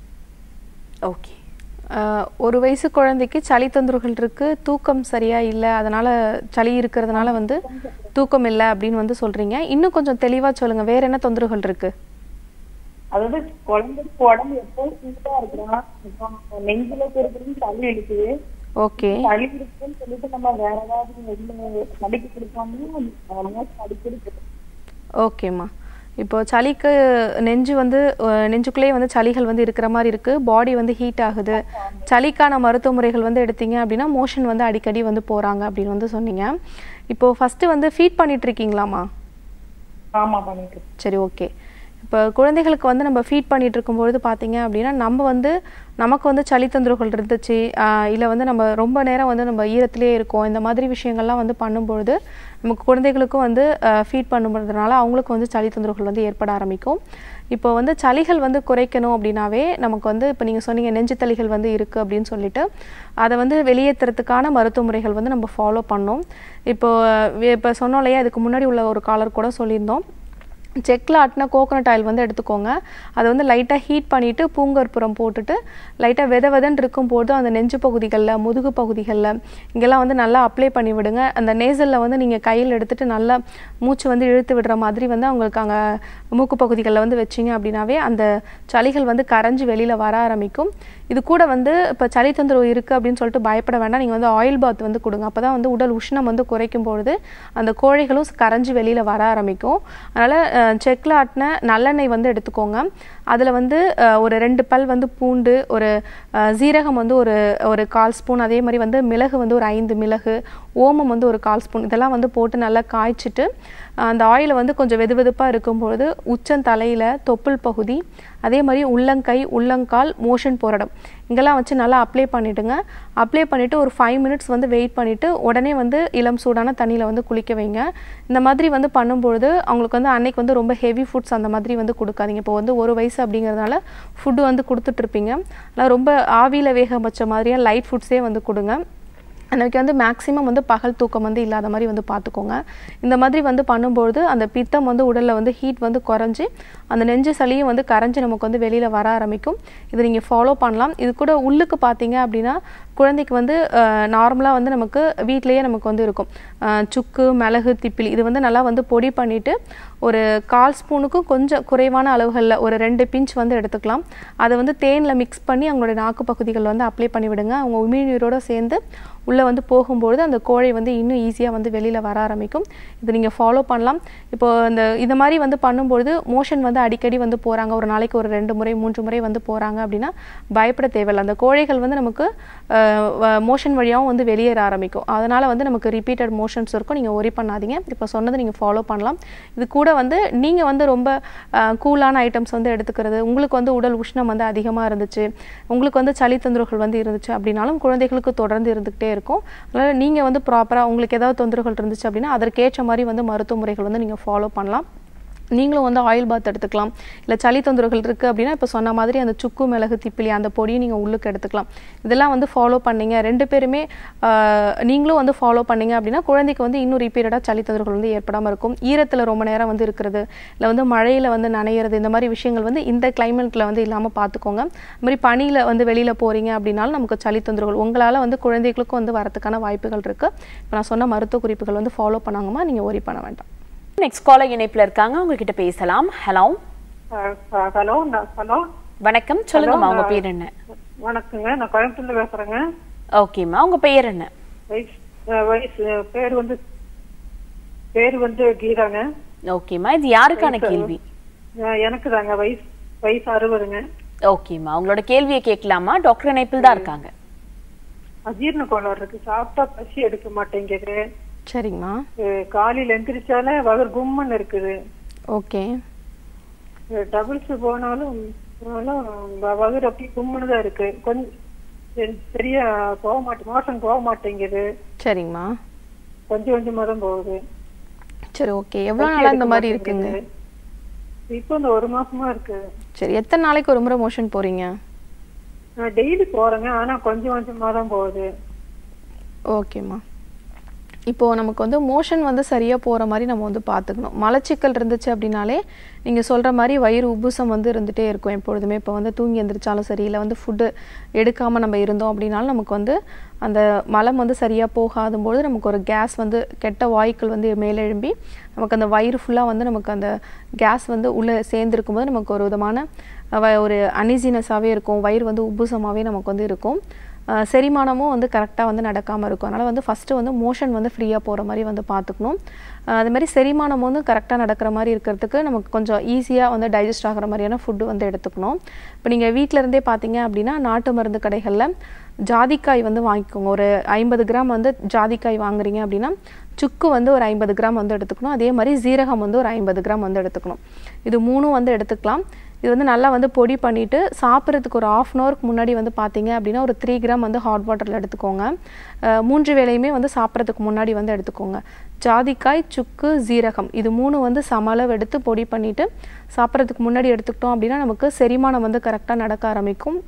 ஓகே ஆஹ் ஒரு வயசு குழந்தைக்கு சளி தொந்தரவுகள் இருக்கு தூக்கம் சரியா இல்லை அதனால சளி இருக்கிறதுனால வந்து தூக்கம் இல்லை அப்படின்னு வந்து சொல்றீங்க இன்னும் கொஞ்சம் தெளிவா சொல்லுங்க வேற என்ன தொந்தரவுகள் இருக்கு அதாவது குழந்தைக்கு உடம்பு எப்பவும் சூட்டா இருக்கிறான் இப்போ நெஞ்சில இருக்கிறதுன்னு சளி இருக்குது ஓகே சளி இருக்குன்னு சொல்லிட்டு நம்ம வேற ஏதாவது வெளியில சளிக்கு கொடுக்காம மோஸ்ட் அடிக்கடி கொடுக்கணும். ஓகேம்மா இப்போ சளிக்கு நெஞ்சு வந்து அஹ், நெஞ்சுக்குள்ளேயே வந்து சளிகள் வந்து இருக்கிற மாதிரி இருக்கு பாடி வந்து ஹீட் ஆகுது சளிக்கான மருத்துவ முறைகள் வந்து எடுத்தீங்க அப்படின்னா மோஷன் வந்து அடிக்கடி வந்து போறாங்க அப்படின்னு வந்து சொன்னீங்க இப்போ ஃபர்ஸ்ட் வந்து ஃபீட் பண்ணிட்டு இருக்கீங்களாமா ஆமா பண்ணிட்டு இருக்கேன். சரி ஓகே இப்போ குழந்தைகளுக்கு வந்து நம்ம ஃபீட் பண்ணிட்டு இருக்கும்பொழுது பார்த்தீங்க அப்படின்னா நம்ம வந்து நமக்கு வந்து சளி தொந்தரவுகள் இருந்துச்சு இல்லை வந்து நம்ம ரொம்ப நேரம் வந்து நம்ம ஈரத்திலே இருக்கோம் இந்த மாதிரி விஷயங்கள்லாம் வந்து பண்ணும்பொழுது நமக்கு குழந்தைகளுக்கும் வந்து ஃபீட் பண்ணுறதுனால அவங்களுக்கு வந்து சளி தொந்தரவுகள் வந்து ஏற்பட ஆரம்பிக்கும் இப்போ வந்து சளிகள் வந்து குறைக்கணும் அப்படின்னாவே நமக்கு வந்து இப்போ நீங்கள் சொன்னீங்க நெஞ்சு தளிகள் வந்து இருக்குது அப்படின்னு சொல்லிட்டு அதை வந்து வெளியேற்றுறதுக்கான மருத்துவ முறைகள் வந்து நம்ம ஃபாலோ பண்ணோம் இப்போ இப்போ சொன்னோம் இல்லையா அதுக்கு முன்னாடி உள்ள ஒரு காலர் கூட சொல்லியிருந்தோம் செக்கில் ஆட்டின கோகோனட் ஆயில் வந்து எடுத்துக்கோங்க அதை வந்து லைட்டாக ஹீட் பண்ணிவிட்டு பூங்கற்புறம் போட்டுட்டு லைட்டாக வெத வெதன்னு இருக்கும் போது அந்த நெஞ்சு பகுதிகளில் முதுகு பகுதிகளில் இங்கெல்லாம் வந்து நல்லா அப்ளை பண்ணி விடுங்க அந்த நேசலில் வந்து நீங்கள் கையில் எடுத்துட்டு நல்லா மூச்சு வந்து இழுத்து விடுற மாதிரி வந்து அவங்களுக்கு அங்கே மூக்கு பகுதிகளில் வந்து வச்சிங்க அப்படின்னாவே அந்த சளிகள் வந்து கரைஞ்சி வெளியில் வர ஆரம்பிக்கும் இது கூட வந்து இப்போ சளி தொந்தரவு இருக்குது அப்படின்னு சொல்லிட்டு பயப்பட வேண்டாம் நீங்கள் வந்து ஆயில் பாத் வந்து கொடுங்க அப்போ தான் வந்து உடல் உஷ்ணம் வந்து குறைக்கும் பொழுது அந்த கோழைகளும் கரைஞ்சி வெளியில் வர ஆரம்பிக்கும் அதனால் செக்கில் ஆட்டின நல்லெண்ணெய் வந்து எடுத்துக்கோங்க அதில் வந்து அஹ், ஒரு ரெண்டு பல் வந்து பூண்டு ஒரு அஹ், சீரகம் வந்து ஒரு ஒரு கால் ஸ்பூன் அதே மாதிரி வந்து மிளகு வந்து ஒரு ஐந்து மிளகு ஓமம் வந்து ஒரு கால் ஸ்பூன் இதெல்லாம் வந்து போட்டு நல்லா காய்ச்சிட்டு அஹ், அந்த ஆயிலை வந்து கொஞ்சம் வெது வெதுப்பாக இருக்கும்பொழுது உச்சந்தலையில் தொப்புள் பகுதி அதே மாதிரி உள்ளங்கை உள்ளங்கால் மோஷன் போராடம் இங்கெல்லாம் வச்சு நல்லா அப்ளை பண்ணிவிடுங்க அப்ளை பண்ணிவிட்டு ஒரு ஃபைவ் மினிட்ஸ் வந்து வெயிட் பண்ணிவிட்டு உடனே வந்து இளம் சூடான தண்ணியில் வந்து குளிக்க வைங்க இந்த மாதிரி வந்து பண்ணும்பொழுது அவங்களுக்கு வந்து அன்னைக்கு வந்து ரொம்ப ஹெவி ஃபுட்ஸ் அந்த மாதிரி வந்து கொடுக்காதீங்க இப்போ வந்து ஒரு வயசு அப்படிங்கிறதுனால ஃபுட்டு வந்து கொடுத்துட்ருப்பீங்க அதனால் ரொம்ப ஆவியில் வேக வச்ச மாதிரியாக லைட் ஃபுட்ஸே வந்து கொடுங்க அன்றைக்கி வந்து மேக்ஸிமம் வந்து பகல் தூக்கம் வந்து இல்லாத மாதிரி வந்து பார்த்துக்கோங்க இந்த மாதிரி வந்து பண்ணும்பொழுது அந்த பித்தம் வந்து உடலில் வந்து ஹீட் வந்து குறைஞ்சி அந்த நெஞ்சு சளியும் வந்து கரைஞ்சி நமக்கு வந்து வெளியில் வர ஆரம்பிக்கும் இதை நீங்கள் ஃபாலோ பண்ணலாம் இது கூட உள்ளுக்கு பார்த்தீங்க அப்படின்னா குழந்தைக்கு வந்து நார்மலாக வந்து நமக்கு வீட்டிலேயே நமக்கு வந்து இருக்கும் அஹ், சுக்கு மிளகு திப்பிலி இது வந்து நல்லா வந்து பொடி பண்ணிவிட்டு ஒரு கால் ஸ்பூனுக்கும் கொஞ்சம் குறைவான அளவுகளில் ஒரு ரெண்டு பிஞ்ச் வந்து எடுத்துக்கலாம் அதை வந்து தேனில் மிக்ஸ் பண்ணி அவங்களுடைய நாக்கு பகுதிகளில் வந்து அப்ளை பண்ணி விடுங்க அவங்க உமிழ்நீரோட சேர்ந்து உள்ளே வந்து போகும்பொழுது அந்த கோழை வந்து இன்னும் ஈஸியாக வந்து வெளியில் வர ஆரம்பிக்கும் இது நீங்கள் ஃபாலோ பண்ணலாம் இப்போ இந்த இந்த மாதிரி வந்து பண்ணும்பொழுது மோஷன் வந்து அடிக்கடி வந்து போகிறாங்க ஒரு நாளைக்கு ஒரு ரெண்டு முறை மூன்று முறை வந்து போகிறாங்க அப்படின்னா பயப்பட தேவையில்லை அந்த கோழைகள் வந்து நமக்கு மோஷன் வழியாகவும் வந்து வெளியேற ஆரம்பிக்கும் அதனால் வந்து நமக்கு ரிப்பீட்டட் மோஷன்ஸ் இருக்கும் நீங்கள் ஒரி பண்ணாதீங்க இப்போ சொன்னதை நீங்கள் ஃபாலோ பண்ணலாம் இது கூட வந்து நீங்கள் வந்து ரொம்ப கூலான ஐட்டம்ஸ் வந்து எடுத்துக்கிறது உங்களுக்கு வந்து உடல் உஷ்ணம் வந்து அதிகமாக இருந்துச்சு உங்களுக்கு வந்து சளி தொந்தரவுகள் வந்து இருந்துச்சு அப்படின்னாலும் குழந்தைகளுக்கு தொடர்ந்து இருந்துக்கிட்டே இருக்கும் அதனால் நீங்கள் வந்து ப்ராப்பராக உங்களுக்கு ஏதாவது தொந்தரவுகள் இருந்துச்சு அப்படின்னா அதற்கேற்ற மாதிரி வந்து மருத்துவ முறைகள் வந்து நீங்கள் ஃபாலோ பண்ணலாம் நீங்களும் வந்து ஆயில் பாத் எடுத்துக்கலாம் இல்லை சளி தொந்தரவுகள் இருக்குது அப்படின்னா இப்போ சொன்ன மாதிரி அந்த சுக்கு மிளகு திப்பிலி அந்த பொடியை நீங்கள் உள்ளுக்கு எடுத்துக்கலாம் இதெல்லாம் வந்து ஃபாலோ பண்ணீங்க ரெண்டு பேருமே ஆஹ், நீங்களும் வந்து ஃபாலோ பண்ணீங்க அப்படின்னா குழந்தைக்கு வந்து இன்னும் ரிப்பீட்டடாக சளி தொந்தரவுகள் வந்து ஏற்படாமல் இருக்கும் ஈரத்தில் ரொம்ப நேரம் வந்து இருக்கிறது இல்லை வந்து மழையில் வந்து நனையிறது இந்த மாதிரி விஷயங்கள் வந்து இந்த கிளைமேட்டில் வந்து இல்லாமல் பார்த்துக்கோங்க அது மாதிரி பனியில் வந்து வெளியில் போகிறீங்க அப்படின்னாலும் நமக்கு சளி தொந்தரவுகள் உங்களால் வந்து குழந்தைகளுக்கும் வந்து வரதுக்கான வாய்ப்புகள் இருக்குது இப்போ நான் சொன்ன மருத்துவ குறிப்புகள் வந்து ஃபாலோ பண்ணாங்கம்மா நீங்கள் ஒரி பண்ண வேண்டாம் நெக்ஸ்ட் காலர் இணைப்புல இருக்காங்க உங்ககிட்ட பேசலாம் ஹலோ ஹலோ ஹலோ வணக்கம் சொல்லுங்கம்மா உங்க பேர் என்ன வணக்கங்க நான் கோயம்புத்தூர்ல பேசுறேங்க ஓகேம்மா உங்க பெயர் என்ன வயசு அஹ் வயசு பேர் வந்து பேர் வந்து கீதாங்க ஓகேம்மா இது யாருக்கான கேள்வி அஹ் எனக்கு தாங்க வயசு வயசு அறுபதுங்க ஓகேம்மா உங்களோட கேள்வியை கேட்கலாமா டாக்டர் இணைப்பில் தான் இருக்காங்க அஜீரண கோளாறு இருக்கு சாப்பிட்டா பசி எடுக்க மாட்டேங்குது சரிங்கம்மா அஹ் காலையில எந்திரிச்சாலே வகர் கும்மன் இருக்குது ஓகே டபுள்ஸ் போனாலும் போனாலும் வ- வகுறு அப்படியே கும்முன்னு தான் இருக்கு கொஞ்சம் சரி- சரியா போக மாட்டேன் மோசம் போக மாட்டேங்குது சரிங்கம்மா கொஞ்சம் கொஞ்சமா தான் போகுது சரி ஓகே எவ்வளோ நாளாக இந்த மாதிரி இருக்குங்க இப்போ இந்த ஒரு மாசமா இருக்கு சரி எத்தனை நாளைக்கு ஒரு முறை மோஷன் போகிறீங்க நான் டெய்லி போறேங்க ஆனா கொஞ்சம் கொஞ்சமா தான் போகுது ஓகேம்மா இப்போது நமக்கு வந்து மோஷன் வந்து சரியாக போகிற மாதிரி நம்ம வந்து பார்த்துக்கணும் மலச்சிக்கல் இருந்துச்சு அப்படின்னாலே நீங்கள் சொல்கிற மாதிரி வயிறு உப்புசம் வந்து இருந்துகிட்டே இருக்கும் எப்பொழுதுமே இப்போ வந்து தூங்கி எந்திரிச்சாலும் சரி இல்லை வந்து ஃபுட்டு எடுக்காமல் நம்ம இருந்தோம் அப்படின்னாலும் நமக்கு வந்து அந்த மலம் வந்து சரியாக போகாதும்போது நமக்கு ஒரு கேஸ் வந்து கெட்ட வாயுக்கள் வந்து மேலெழும்பி நமக்கு அந்த வயிறு ஃபுல்லாக வந்து நமக்கு அந்த கேஸ் வந்து உள்ளே சேர்ந்துருக்கும் போது நமக்கு ஒரு விதமான அஹ், ஒரு அனிசினஸாகவே இருக்கும் வயிறு வந்து உப்புசமாகவே நமக்கு வந்து இருக்கும் அஹ் செரிமானமும் வந்து கரெக்டாக வந்து நடக்காமல் இருக்கும் அதனால் வந்து ஃபஸ்ட்டு வந்து மோஷன் வந்து ஃப்ரீயாக போகிற மாதிரி வந்து பார்த்துக்கணும் அஹ் அது மாதிரி செரிமானம் வந்து கரெக்டாக நடக்கிற மாதிரி இருக்கிறதுக்கு நமக்கு கொஞ்சம் ஈஸியாக வந்து டைஜஸ்ட் ஆகிற மாதிரியான ஃபுட்டு வந்து எடுத்துக்கணும் இப்போ நீங்கள் வீட்டில் இருந்தே பார்த்தீங்க அப்படின்னா நாட்டு மருந்து கடைகளில் ஜாதிக்காய் வந்து வாங்கிக்கோங்க ஒரு ஐம்பது கிராம் வந்து ஜாதிக்காய் வாங்குறீங்க அப்படின்னா சுக்கு வந்து ஒரு ஐம்பது கிராம் வந்து எடுத்துக்கணும் அதே மாதிரி சீரகம் வந்து ஒரு ஐம்பது கிராம் வந்து எடுத்துக்கணும் இது மூணும் வந்து எடுத்துக்கலாம் இது வந்து நல்லா வந்து பொடி பண்ணிவிட்டு சாப்பிட்றதுக்கு ஒரு ஆஃப் அன் ஹவருக்கு முன்னாடி வந்து பார்த்தீங்க அப்படின்னா ஒரு த்ரீ கிராம் வந்து ஹாட் வாட்டரில் எடுத்துக்கோங்க அஹ் மூன்று வேளையுமே வந்து சாப்பிட்றதுக்கு முன்னாடி வந்து எடுத்துக்கோங்க ஜாதிக்காய் சுக்கு சீரகம் இது மூணு வந்து சம அளவு எடுத்து பொடி பண்ணிவிட்டு சாப்பிட்றதுக்கு முன்னாடி எடுத்துக்கிட்டோம் அப்படின்னா நமக்கு செரிமானம் வந்து கரெக்டாக நடக்க ஆரம்பிக்கும்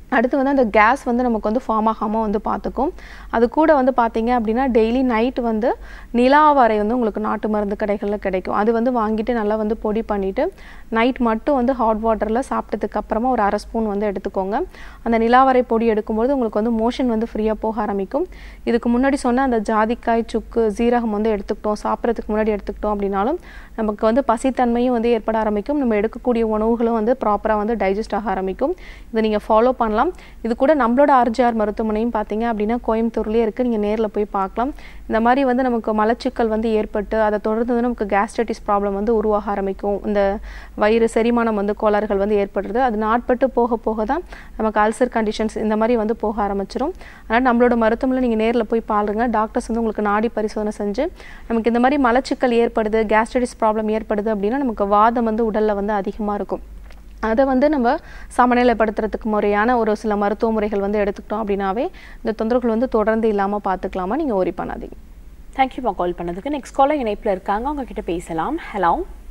அடுத்து வந்து அந்த கேஸ் வந்து நமக்கு வந்து ஃபார்ம் ஆகாமல் வந்து பார்த்துக்கும் அது கூட வந்து பார்த்தீங்க அப்படின்னா டெய்லி நைட் வந்து நிலாவரை வந்து உங்களுக்கு நாட்டு மருந்து கடைகளில் கிடைக்கும் அது வந்து வாங்கிட்டு நல்லா வந்து பொடி பண்ணிவிட்டு நைட் மட்டும் வந்து ஹாட் வாட்டரில் சாப்பிட்டதுக்கு அப்புறமா ஒரு அரை ஸ்பூன் வந்து எடுத்துக்கோங்க அந்த நிலாவரை பொடி எடுக்கும்போது உங்களுக்கு வந்து மோஷன் வந்து ஃப்ரீயாக போக ஆரம்பிக்கும் இதுக்கு முன்னாடி சொன்ன அந்த ஜாதிக்காய் சுக்கு ஜீரகம் வந்து எடுத்துக்கிட்டோம் சாப்பிட்றதுக்கு முன்னாடி எடுத்துக்கிட்டோம் அப்படின்னாலும் நமக்கு வந்து பசித்தன்மையும் வந்து ஏற்பட ஆரம்பிக்கும் நம்ம எடுக்கக்கூடிய உணவுகளும் வந்து ப்ராப்பராக வந்து டைஜஸ்ட் ஆக ஆரம்பிக்கும் இதை நீங்கள் ஃபாலோ பண்ணலாம் இது கூட நம்மளோட ஆர்ஜிஆர் மருத்துவமனையும் பார்த்தீங்க அப்படின்னா கோயம்புத்தூர்லேயே இருக்குது நீங்கள் நேரில் போய் பார்க்கலாம் இந்த மாதிரி வந்து நமக்கு மலச்சிக்கல் வந்து ஏற்பட்டு அதை தொடர்ந்து வந்து நமக்கு கேஸ்ட்ரைட்டிஸ் ப்ராப்ளம் வந்து உருவாக ஆரம்பிக்கும் இந்த வயிறு செரிமானம் வந்து கோளாறுகள் வந்து ஏற்படுறது அது நாட்பட்டு போக போக தான் நமக்கு அல்சர் கண்டிஷன்ஸ் இந்த மாதிரி வந்து போக ஆரம்பிச்சிடும் அதனால் நம்மளோட மருத்துவமனை நீங்கள் நேரில் போய் பாருங்க டாக்டர்ஸ் வந்து உங்களுக்கு நாடி பரிசோதனை செஞ்சு நமக்கு இந்த மாதிரி மலச்சிக்கல் ஏற்படுது கேஸ்ட்ரைட்டிஸ் ப்ராப்ளம் ஏற்படுது அப்படின்னா நமக்கு வாதம் வந்து உடலில் வந்து அதிகமாக இருக்கும் அதை வந்து நம்ம சமநிலைப்படுத்துறதுக்கு முறையான ஒரு சில மருத்துவ முறைகள் வந்து எடுத்துக்கிட்டோம் அப்படின்னாவே இந்த தொந்தரவுகள் வந்து தொடர்ந்து இல்லாமல் பார்த்துக்கலாமா நீங்கள் ஒரி பண்ணாதீங்க தேங்க்யூமா கால் பண்ணதுக்கு நெக்ஸ்ட் காலர் இணைப்பில் இருக்காங்க அவங்க கிட்ட பேசலாம் ஹலோ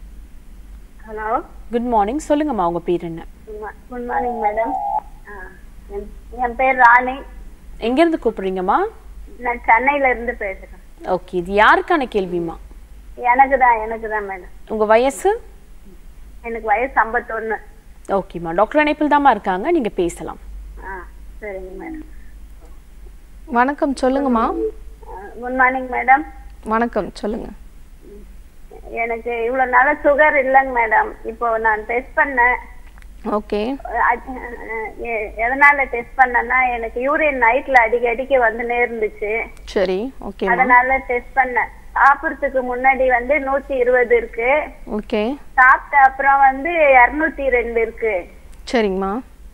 ஹலோ குட் மார்னிங் சொல்லுங்கம்மா உங்க பேர் என்ன குட் மார்னிங் மேடம் என் பேர் ராணி எங்கேருந்து கூப்பிடுறீங்கம்மா நான் சென்னையில இருந்து பேசுறேன் ஓகே இது யாருக்கான கேள்விமா எனக்கு தான் எனக்கு தான் மேடம் உங்க வயசு எனக்கு வயசு ஐம்பத்தொன்னு ஓகேம்மா டாக்டர் இணைப்பில் தாம்மா இருக்காங்க நீங்க பேசலாம் ஆ சரிங்க மேடம் வணக்கம் சொல்லுங்கம்மா குட் மார்னிங் மேடம் வணக்கம் சொல்லுங்க எனக்கு இவ்வளவு நாள சுகர் இல்லைங்க மேடம் இப்போ நான் டெஸ்ட் பண்ணேன் ஓகே அஹ் எ- எதனால டெஸ்ட் பண்ணேன்னா எனக்கு யூரின் நைட்ல அடிக்கடிக்கு வந்துனே இருந்துச்சு சரி ஓகேம்மா அதனால டெஸ்ட் பண்ணேன் சாப்பிடுறதுக்கு முன்னாடி வந்து நூத்தி இருபது இருக்கு ஓகே சாப்பிட்ட அப்புறம் வந்து இருநூத்தி ரெண்டு இருக்கு சரிங்கம்மா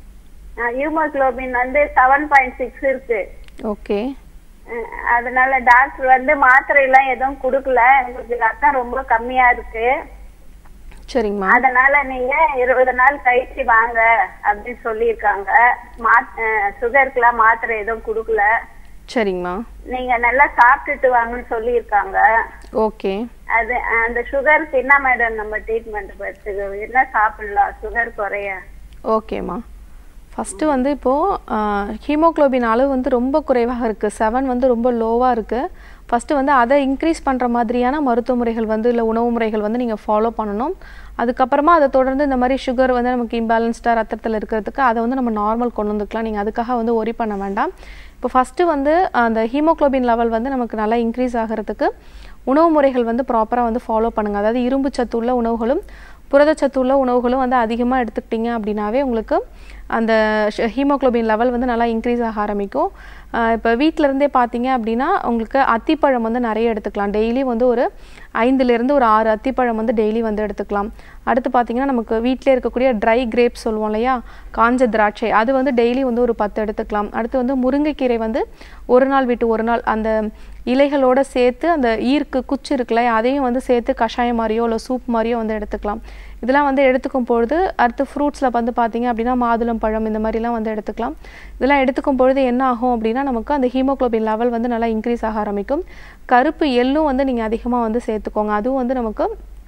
ஹியூமோகுளோபின் வந்து செவன் பாயிண்ட் சிக்ஸ் இருக்கு ஓகே அஹ் அதனால டாக்டர் வந்து மாத்திரை எல்லாம் எதுவும் கொடுக்கல உங்களுக்கு ரத்தம் ரொம்ப கம்மியா இருக்கு சரிங்கம்மா அதனால நீங்க இருபது நாள் கழிச்சு வாங்க அப்படின்னு சொல்லியிருக்காங்க சுகருக்குலாம் மாத்திரை எதுவும் கொடுக்கல சரிங்கம்மா நீங்க நல்லா சாப்பிட்டுட்டு வாங்கன்னு சொல்லியிருக்காங்க ஓகே அது அந்த சுகருக்கு என்ன மேடம் நம்ம ட்ரீட்மெண்ட் படுத்துக்கு என்ன சாப்பிடலாம் சுகர் குறைய ஓகேம்மா ஃபஸ்ட்டு வந்து இப்போது ஹீமோகுளோபின் அளவு வந்து ரொம்ப குறைவாக இருக்குது செவன் வந்து ரொம்ப லோவாக இருக்குது ஃபஸ்ட்டு வந்து அதை இன்க்ரீஸ் பண்ணுற மாதிரியான மருத்துவ முறைகள் வந்து இல்லை உணவு முறைகள் வந்து நீங்கள் ஃபாலோ பண்ணணும் அதுக்கப்புறமா அதை தொடர்ந்து இந்த மாதிரி சுகர் வந்து நமக்கு இம்பேலன்ஸ்டாக ரத்தத்தில் இருக்கிறதுக்கு அதை வந்து நம்ம நார்மல் கொண்டு வந்துக்கலாம் நீங்கள் அதுக்காக வந்து ஒரி பண்ண வேண்டாம் இப்போ ஃபஸ்ட்டு வந்து அந்த ஹீமோகுளோபின் லெவல் வந்து நமக்கு நல்லா இன்க்ரீஸ் ஆகிறதுக்கு உணவு முறைகள் வந்து ப்ராப்பராக வந்து ஃபாலோ பண்ணுங்கள் அதாவது இரும்பு சத்து உள்ள உணவுகளும் புரதச்சத்து உள்ள உணவுகளும் வந்து அதிகமாக எடுத்துக்கிட்டிங்க அப்படின்னாவே உங்களுக்கு அந்த ஹீமோகுளோபின் லெவல் வந்து நல்லா இன்க்ரீஸ் ஆக ஆரம்பிக்கும் இப்போ வீட்டில இருந்தே பார்த்தீங்க அப்படின்னா உங்களுக்கு அத்திப்பழம் வந்து நிறைய எடுத்துக்கலாம் டெய்லி வந்து ஒரு ஐந்துலேருந்து ஒரு ஆறு அத்திப்பழம் வந்து டெய்லி வந்து எடுத்துக்கலாம் அடுத்து பார்த்தீங்கன்னா நமக்கு வீட்டிலே இருக்கக்கூடிய ட்ரை கிரேப்ஸ் சொல்லுவோம் இல்லையா காஞ்ச திராட்சை அது வந்து டெய்லி வந்து ஒரு பத்து எடுத்துக்கலாம் அடுத்து வந்து முருங்கைக்கீரை வந்து ஒரு நாள் விட்டு ஒரு நாள் அந்த இலைகளோட சேர்த்து அந்த ஈர்க்கு குச்சி இருக்குல்ல அதையும் வந்து சேர்த்து கஷாயம் மாதிரியோ இல்லை சூப் மாதிரியோ வந்து எடுத்துக்கலாம் இதெல்லாம் வந்து எடுத்துக்கும் பொழுது அடுத்து ஃப்ரூட்ஸில் வந்து பார்த்தீங்க அப்படின்னா மாதுளம் பழம் இந்த மாதிரிலாம் வந்து எடுத்துக்கலாம் இதெல்லாம் எடுத்துக்கும் பொழுது என்ன ஆகும் அப்படின்னா நமக்கு அந்த ஹீமோகுளோபின் லெவல் வந்து நல்லா இன்க்ரீஸ் ஆக ஆரம்பிக்கும் கருப்பு எள்ளும் வந்து நீங்கள் அதிகமாக வந்து சேர்த்துக்கோங்க அதுவும் வந்து நமக்கு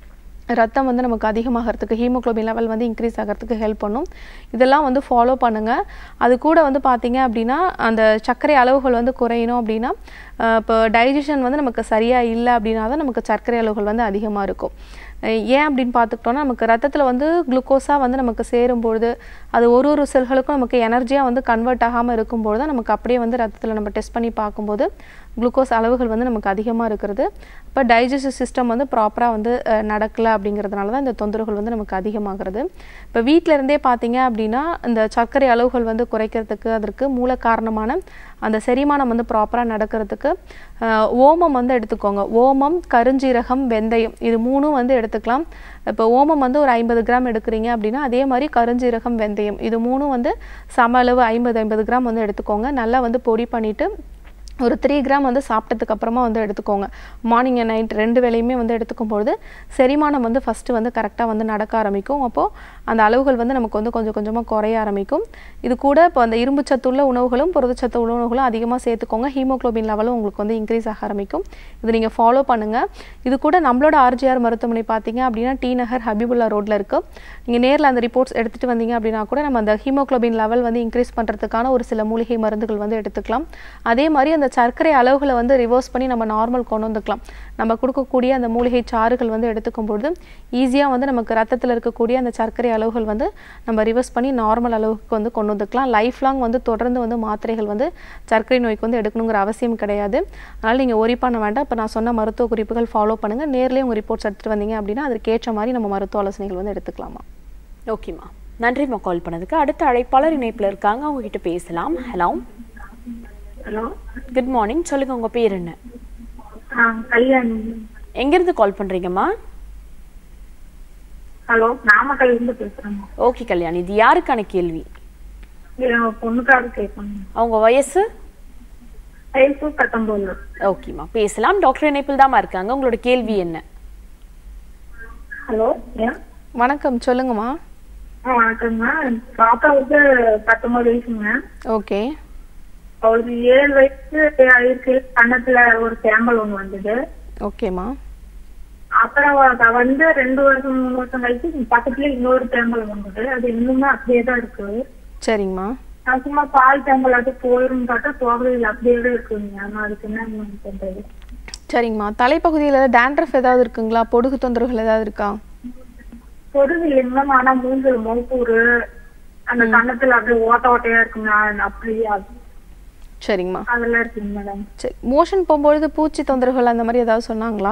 ரத்தம் வந்து நமக்கு அதிகமாகிறதுக்கு ஹீமோகுளோபின் லெவல் வந்து இன்க்ரீஸ் ஆகிறதுக்கு ஹெல்ப் பண்ணும் இதெல்லாம் வந்து ஃபாலோ பண்ணுங்கள் அது கூட வந்து பார்த்தீங்க அப்படின்னா அந்த சர்க்கரை அளவுகள் வந்து குறையணும் அப்படின்னா அஹ் இப்போ டைஜஷன் வந்து நமக்கு சரியாக இல்லை அப்படின்னா தான் நமக்கு சர்க்கரை அளவுகள் வந்து அதிகமாக இருக்கும் அஹ் ஏன் அப்படின்னு பார்த்துக்கிட்டோம்னா நமக்கு ரத்தத்தில் வந்து குளுக்கோஸாக வந்து நமக்கு சேரும்பொழுது அது ஒரு ஒரு செல்களுக்கும் நமக்கு எனர்ஜியாக வந்து கன்வெர்ட் ஆகாமல் இருக்கும்பொழுது தான் நமக்கு அப்படியே வந்து ரத்தத்தில் நம்ம டெஸ்ட் பண்ணி பார்க்கும்போது குளுக்கோஸ் அளவுகள் வந்து நமக்கு அதிகமாக இருக்கிறது இப்போ டைஜஸ்டிவ் சிஸ்டம் வந்து ப்ராப்பராக வந்து அஹ், நடக்கல அப்படிங்கிறதுனால தான் இந்த தொந்தரவுகள் வந்து நமக்கு அதிகமாகிறது இப்போ வீட்டில இருந்தே பார்த்தீங்க அப்படின்னா இந்த சர்க்கரை அளவுகள் வந்து குறைக்கிறதுக்கு அதற்கு மூல காரணமான அந்த செரிமானம் வந்து ப்ராப்பராக நடக்கிறதுக்கு அஹ், ஓமம் வந்து எடுத்துக்கோங்க ஓமம் கருஞ்சீரகம் வெந்தயம் இது மூணும் வந்து எடுத்துக்கலாம் இப்போ ஓமம் வந்து ஒரு ஐம்பது கிராம் எடுக்கிறீங்க அப்படின்னா அதே மாதிரி கருஞ்சீரகம் வெந்தயம் இது மூணும் வந்து சம அளவு ஐம்பது ஐம்பது கிராம் வந்து எடுத்துக்கோங்க நல்லா வந்து பொடி பண்ணிவிட்டு ஒரு த்ரீ கிராம் வந்து சாப்பிட்டதுக்கு அப்புறமா வந்து எடுத்துக்கோங்க மார்னிங் அண்ட் நைட் ரெண்டு வேளையுமே வந்து எடுத்துக்கும் பொழுது செரிமானம் வந்து ஃபஸ்ட்டு வந்து கரெக்டாக வந்து நடக்க ஆரம்பிக்கும் அப்போது அந்த அளவுகள் வந்து நமக்கு வந்து கொஞ்சம் கொஞ்சமாக குறைய ஆரம்பிக்கும் இது கூட இப்போ அந்த இரும்பு சத்துள்ள உணவுகளும் புரதச்சத்து உள்ள உணவுகளும் அதிகமாக சேர்த்துக்கோங்க ஹீமோகுளோபின் லெவலும் உங்களுக்கு வந்து இன்க்ரீஸ் ஆக ஆரம்பிக்கும் இது நீங்கள் ஃபாலோ பண்ணுங்கள் இது கூட நம்மளோட ஆர்ஜிஆர் மருத்துவமனை பார்த்தீங்க அப்படின்னா டி நகர் ஹபிபுல்லா ரோட்டில் இருக்குது நீங்கள் நேரில் அந்த ரிப்போர்ட்ஸ் எடுத்துகிட்டு வந்தீங்க அப்படின்னா கூட நம்ம அந்த ஹீமோகுளோபின் லெவல் வந்து இன்க்ரீஸ் பண்ணுறதுக்கான ஒரு சில மூலிகை மருந்துகள் வந்து எடுத்துக்கலாம் அதே மாதிரி அந்த சர்க்கரை அளவுகளை வந்து ரிவர்ஸ் பண்ணி நம்ம நார்மல் கொண்டு வந்துக்கலாம் நம்ம கொடுக்கக்கூடிய அந்த மூலிகை சாறுகள் வந்து எடுத்துக்கும் பொழுது ஈஸியாக வந்து நமக்கு ரத்தத்தில் இருக்கக்கூடிய அந்த சர்க்கரை அளவுகள் வந்து நம்ம ரிவர்ஸ் பண்ணி நார்மல் அளவுக்கு வந்து கொண்டு வந்துக்கலாம் லைஃப் லாங் வந்து தொடர்ந்து வந்து மாத்திரைகள் வந்து சர்க்கரை நோய்க்கு வந்து எடுக்கணுங்கிற அவசியம் கிடையாது அதனால் நீங்கள் ஒரி பண்ண வேண்டாம் இப்போ நான் சொன்ன மருத்துவ குறிப்புகள் ஃபாலோ பண்ணுங்கள் நேர்லேயே உங்கள் ரிப்போர்ட்ஸ் எடுத்துகிட்டு வந்தீங்க அப்படின்னா அதுக்கு ஏற்ற மாதிரி நம்ம மருத்துவ ஆலோசனைகள் வந்து எடுத்துக்கலாமா ஓகேம்மா நன்றிம்மா கால் பண்ணதுக்கு அடுத்த அழைப்பாளர் இணைப்புல இருக்காங்க அவங்க கிட்ட பேசலாம் ஹலோ ஹலோ குட் மார்னிங் சொல்லுங்க உங்க பேர் என்ன ஆ கல்யாணி எங்கிருந்து கால் பண்றீங்கம்மா ஹலோ நாமக்கல்ல இருந்து பேசுறேன் ஓகே கல்யாணி இது யாருக்கான கேள்வி என் பொண்ணுக்காக கேட்கணும் அவங்க வயசு வயசு பத்தொன்பது ஓகேம்மா பேசலாம் டாக்டர் இணைப்பில் தாம்மா இருக்காங்க உங்களோட கேள்வி என்ன ஹலோ ஏன் வணக்கம் சொல்லுங்கம்மா ஆ வணக்கங்க பாப்பாவுக்கு பத்தொன்பது வயசுங்க ஓகே அவளுக்கு ஏழு வயசு ஆயிருக்கு கண்ணத்துல ஒரு சேம்பல் ஒண்ணு வந்தது ஓகேம்மா அப்புறம் அவ வந்து ரெண்டு வருஷம் மூணு வருஷம் கழிச்சு பக்கத்துல இன்னொரு தேம்பல் வந்தது அது இன்னுமே அப்படியே தான் இருக்கு சரிங்கம்மா நான் சும்மா பால் தேம்பல் அது போயிரும் பார்த்தா போகவே இல்லை அப்படியே தான் இருக்குங்க ஆனா அதுக்கு என்ன பண்றது சரிங்கம்மா தலைப்பகுதியில் டேண்ட்ரஃப் ஏதாவது இருக்குங்களா பொடுகு தொந்தரவுகள் ஏதாவது இருக்கா பொருள் இல்லைங்க ஆனா மூஞ்சல் மோப்பூரு அந்த கண்ணத்துல அப்படியே ஓட்ட ஓட்டையா இருக்குங்க அப்படியே அது- சரிங்கம்மா அதெல்லாம் இருக்குங்க மேடம் சரி மோஷன் போகும்பொழுது பூச்சி தொந்தரவுகள் அந்த மாதிரி ஏதாவது சொன்னாங்களா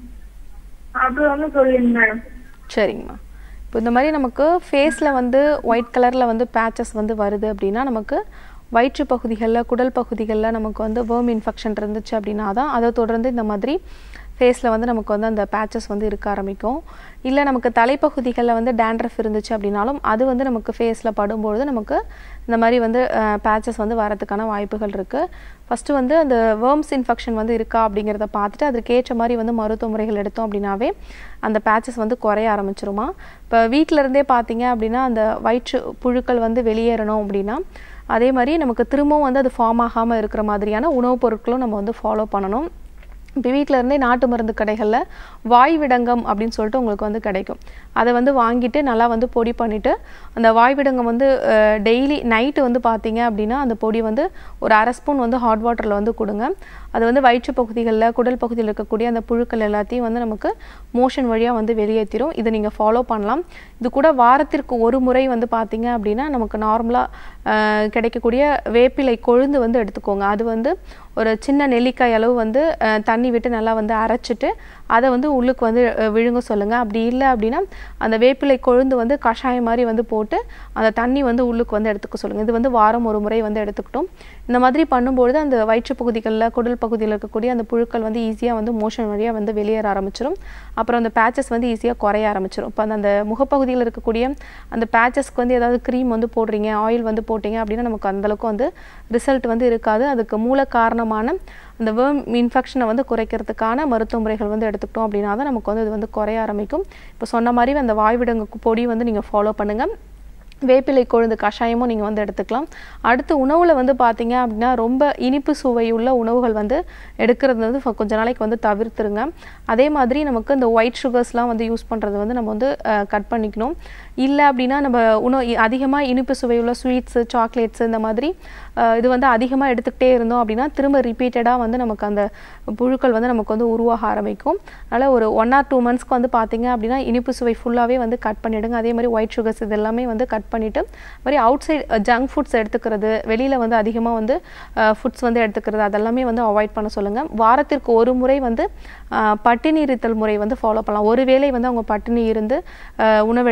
அப்படி ஒன்றும் சொல்லுங்க மேடம் சரிங்கம்மா இப்போ இந்த மாதிரி நமக்கு ஃபேஸில் வந்து ஒயிட் கலரில் வந்து பேச்சஸ் வந்து வருது அப்படின்னா நமக்கு வயிற்று பகுதிகளில் குடல் பகுதிகளில் நமக்கு வந்து வேர்ம் இன்ஃபெக்ஷன் இருந்துச்சு அப்படின்னா தான் அதை தொடர்ந்து இந்த மாதிரி ஃபேஸில் வந்து நமக்கு வந்து அந்த பேச்சஸ் வந்து இருக்க ஆரம்பிக்கும் இல்லை நமக்கு தலைப்பகுதிகளில் வந்து டேண்ட்ரஃப் இருந்துச்சு அப்படின்னாலும் அது வந்து நமக்கு ஃபேஸில் படும்பொழுது நமக்கு இந்த மாதிரி வந்து பேச்சஸ் வந்து வரதுக்கான வாய்ப்புகள் இருக்குது ஃபஸ்ட்டு வந்து அந்த வேர்ம்ஸ் இன்ஃபெக்ஷன் வந்து இருக்கா அப்படிங்கிறத பார்த்துட்டு அதுக்கு ஏற்ற மாதிரி வந்து மருத்துவ முறைகள் எடுத்தோம் அப்படின்னாவே அந்த பேச்சஸ் வந்து குறைய ஆரம்பிச்சிருமா இப்போ வீட்டில இருந்தே பார்த்தீங்க அப்படின்னா அந்த வயிற்று புழுக்கள் வந்து வெளியேறணும் அப்படின்னா அதே மாதிரி நமக்கு திரும்பவும் வந்து அது ஃபார்ம் ஆகாமல் இருக்கிற மாதிரியான உணவுப் பொருட்களும் நம்ம வந்து ஃபாலோ பண்ணணும் இப்போ வீட்டில் இருந்தே நாட்டு மருந்து கடைகளில் வாய் விடங்கம் அப்படின்னு சொல்லிட்டு உங்களுக்கு வந்து கிடைக்கும் அதை வந்து வாங்கிட்டு நல்லா வந்து பொடி பண்ணிவிட்டு அந்த வாய் விடங்கம் வந்து டெய்லி நைட்டு வந்து பார்த்தீங்க அப்படின்னா அந்த பொடி வந்து ஒரு அரை ஸ்பூன் வந்து ஹாட் வாட்டரில் வந்து கொடுங்க அது வந்து வயிற்று பகுதிகளில் குடல் பகுதியில் இருக்கக்கூடிய அந்த புழுக்கள் எல்லாத்தையும் வந்து நமக்கு மோஷன் வழியாக வந்து வெளியேற்றிடும் இதை நீங்கள் ஃபாலோ பண்ணலாம் இது கூட வாரத்திற்கு ஒரு முறை வந்து பார்த்தீங்க அப்படின்னா நமக்கு நார்மலாக கிடைக்கக்கூடிய வேப்பிலை கொழுந்து வந்து எடுத்துக்கோங்க அது வந்து ஒரு சின்ன நெல்லிக்காய் அளவு வந்து அஹ், தண்ணி விட்டு நல்லா வந்து அரைச்சிட்டு அதை வந்து உள்ளுக்கு வந்து அஹ், விழுங்க சொல்லுங்கள் அப்படி இல்லை அப்படின்னா அந்த வேப்பிலை கொழுந்து வந்து கஷாயம் மாதிரி வந்து போட்டு அந்த தண்ணி வந்து உள்ளுக்கு வந்து எடுத்துக்க சொல்லுங்கள் இது வந்து வாரம் ஒரு முறை வந்து எடுத்துக்கிட்டோம் இந்த மாதிரி பண்ணும்பொழுது அந்த வயிற்று பகுதிகளில் குடல் பகுதியில் இருக்கக்கூடிய அந்த புழுக்கள் வந்து ஈஸியாக வந்து மோஷன் வழியாக வந்து வெளியேற ஆரம்பிச்சிடும் அப்புறம் அந்த பேச்சஸ் வந்து ஈஸியாக குறைய ஆரம்பிச்சிடும் இப்போ அந்த முகப்பகுதியில் இருக்கக்கூடிய அந்த பேச்சஸ்க்கு வந்து ஏதாவது க்ரீம் வந்து போடுறீங்க ஆயில் வந்து போட்டீங்க அப்படின்னா நமக்கு அந்தளவுக்கு வந்து ரிசல்ட் வந்து இருக்காது அதுக்கு மூல காரணமான அந்த வேர்ம் இன்ஃபெக்ஷனை வந்து குறைக்கிறதுக்கான மருத்துவ முறைகள் வந்து எடுத்துக்கிட்டோம் அப்படின்னா தான் நமக்கு வந்து இது வந்து குறைய ஆரம்பிக்கும் இப்போ சொன்ன மாதிரி அந்த வாய்விடங்கு பொடி வந்து நீங்கள் ஃபாலோ பண்ணுங்கள் வேப்பிலை கொழுந்து கஷாயமும் நீங்கள் வந்து எடுத்துக்கலாம் அடுத்து உணவில் வந்து பார்த்தீங்க அப்படின்னா ரொம்ப இனிப்பு சுவை உள்ள உணவுகள் வந்து எடுக்கிறது வந்து ஃப- கொஞ்ச நாளைக்கு வந்து தவிர்த்துருங்க அதே மாதிரி நமக்கு இந்த ஒயிட் சுகர்ஸ்லாம் வந்து யூஸ் பண்ணுறது வந்து நம்ம வந்து கட் பண்ணிக்கணும் இல்லை அப்படின்னா நம்ம உணவு அதிகமாக இனிப்பு சுவையுள்ள ஸ்வீட்ஸு சாக்லேட்ஸு இந்த மாதிரி அஹ், இது வந்து அதிகமாக எடுத்துக்கிட்டே இருந்தோம் அப்படின்னா திரும்ப ரிப்பீட்டடாக வந்து நமக்கு அந்த புழுக்கள் வந்து நமக்கு வந்து உருவாக ஆரம்பிக்கும் அதனால் ஒரு ஒன் ஆர் டூ மந்த்ஸ்க்கு வந்து பார்த்தீங்க அப்படின்னா இனிப்பு சுவை ஃபுல்லாகவே வந்து கட் பண்ணிவிடுங்க அதே மாதிரி ஒயிட் சுகர்ஸ் இது எல்லாமே வந்து கட் பண்ணிவிட்டு மாதிரி அவுட் சைட் ஜங்க் ஃபுட்ஸ் எடுத்துக்கிறது வெளியில் வந்து அதிகமாக வந்து ஃபுட்ஸ் வந்து எடுத்துக்கிறது அதெல்லாமே வந்து அவாய்ட் பண்ண சொல்லுங்கள் வாரத்திற்கு ஒரு முறை வந்து அஹ், பட்டினி இருத்தல் முறை வந்து ஃபாலோ பண்ணலாம் ஒரு வேளை வந்து அவங்க பட்டினி இருந்து அஹ், உணவு எடுத்துக்கிட்டாங்க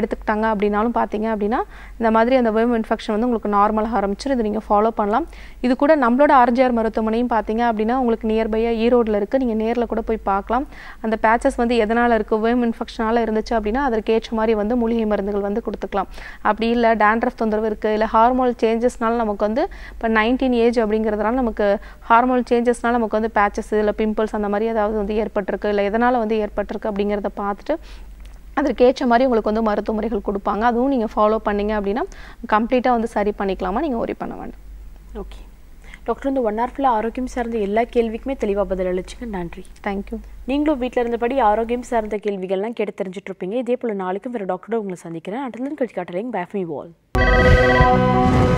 அப்படின்னாலும் பார்த்தீங்க அப்படின்னா இந்த மாதிரி அந்த வேர்ம் இன்ஃபெக்ஷன் வந்து உங்களுக்கு நார்மலாக ஆரம்பிச்சிடும் இது நீங்கள் ஃபாலோ பண்ணலாம் இது கூட நம்மளோட ஆர்ஜிஆர் மருத்துவமனையும் பார்த்தீங்க அப்படின்னா உங்களுக்கு நியர்பையாக ஈரோடில் இருக்குது நீங்கள் நேரில் கூட போய் பார்க்கலாம் அந்த பேச்சஸ் வந்து எதனால் இருக்குது வேர்ம் இன்ஃபெக்ஷனால் இருந்துச்சு அப்படின்னா அதற்கு ஏற்ற மாதிரி வந்து மூலிகை மருந்துகள் வந்து கொடுத்துக்கலாம் அப்படி இல்லை டேண்ட்ரஃப் தொந்தரவு இருக்குது இல்லை ஹார்மோனல் சேஞ்சஸ்னால நமக்கு வந்து இப்போ நைன்டீன் ஏஜ் அப்படிங்கிறதுனால நமக்கு ஹார்மோனல் சேஞ்சஸ்னால நமக்கு வந்து பேச்சஸ் இல்லை பிம்பிள்ஸ் அந்த மாதிரி ஏதாவது வந்து ஏற்பட்டிருக்கு இல்லை எதனால் வந்து ஏற்பட்டிருக்கு அப்படிங்கிறத பார்த்துட்டு அதற்கு ஏற்ற மாதிரி உங்களுக்கு வந்து மருத்துவ முறைகள் கொடுப்பாங்க அதுவும் நீங்கள் ஃபாலோ பண்ணீங்க அப்படின்னா கம்ப்ளீட்டாக வந்து சரி பண்ணிக்கலாமா நீங்கள் ஒரி பண்ண வேண்டாம் ஓகே டாக்டர் இந்த ஒன் ஹவர் ஃபுல்லாக ஆரோக்கியம் சார்ந்த எல்லா கேள்விக்குமே தெளிவாக பதில் அளிச்சுங்க நன்றி தேங்க்யூ நீங்களும் வீட்டில் இருந்தபடி ஆரோக்கியம் சார்ந்த கேள்விகள்லாம் கேட்டு தெரிஞ்சுட்டு இருப்பீங்க இதே போல் நாளைக்கும் வேறு டாக்டரோட உங்களை சந்திக்கிறேன் அட்டலன் கட்சி காட்டலைங்க பேஃபி வால்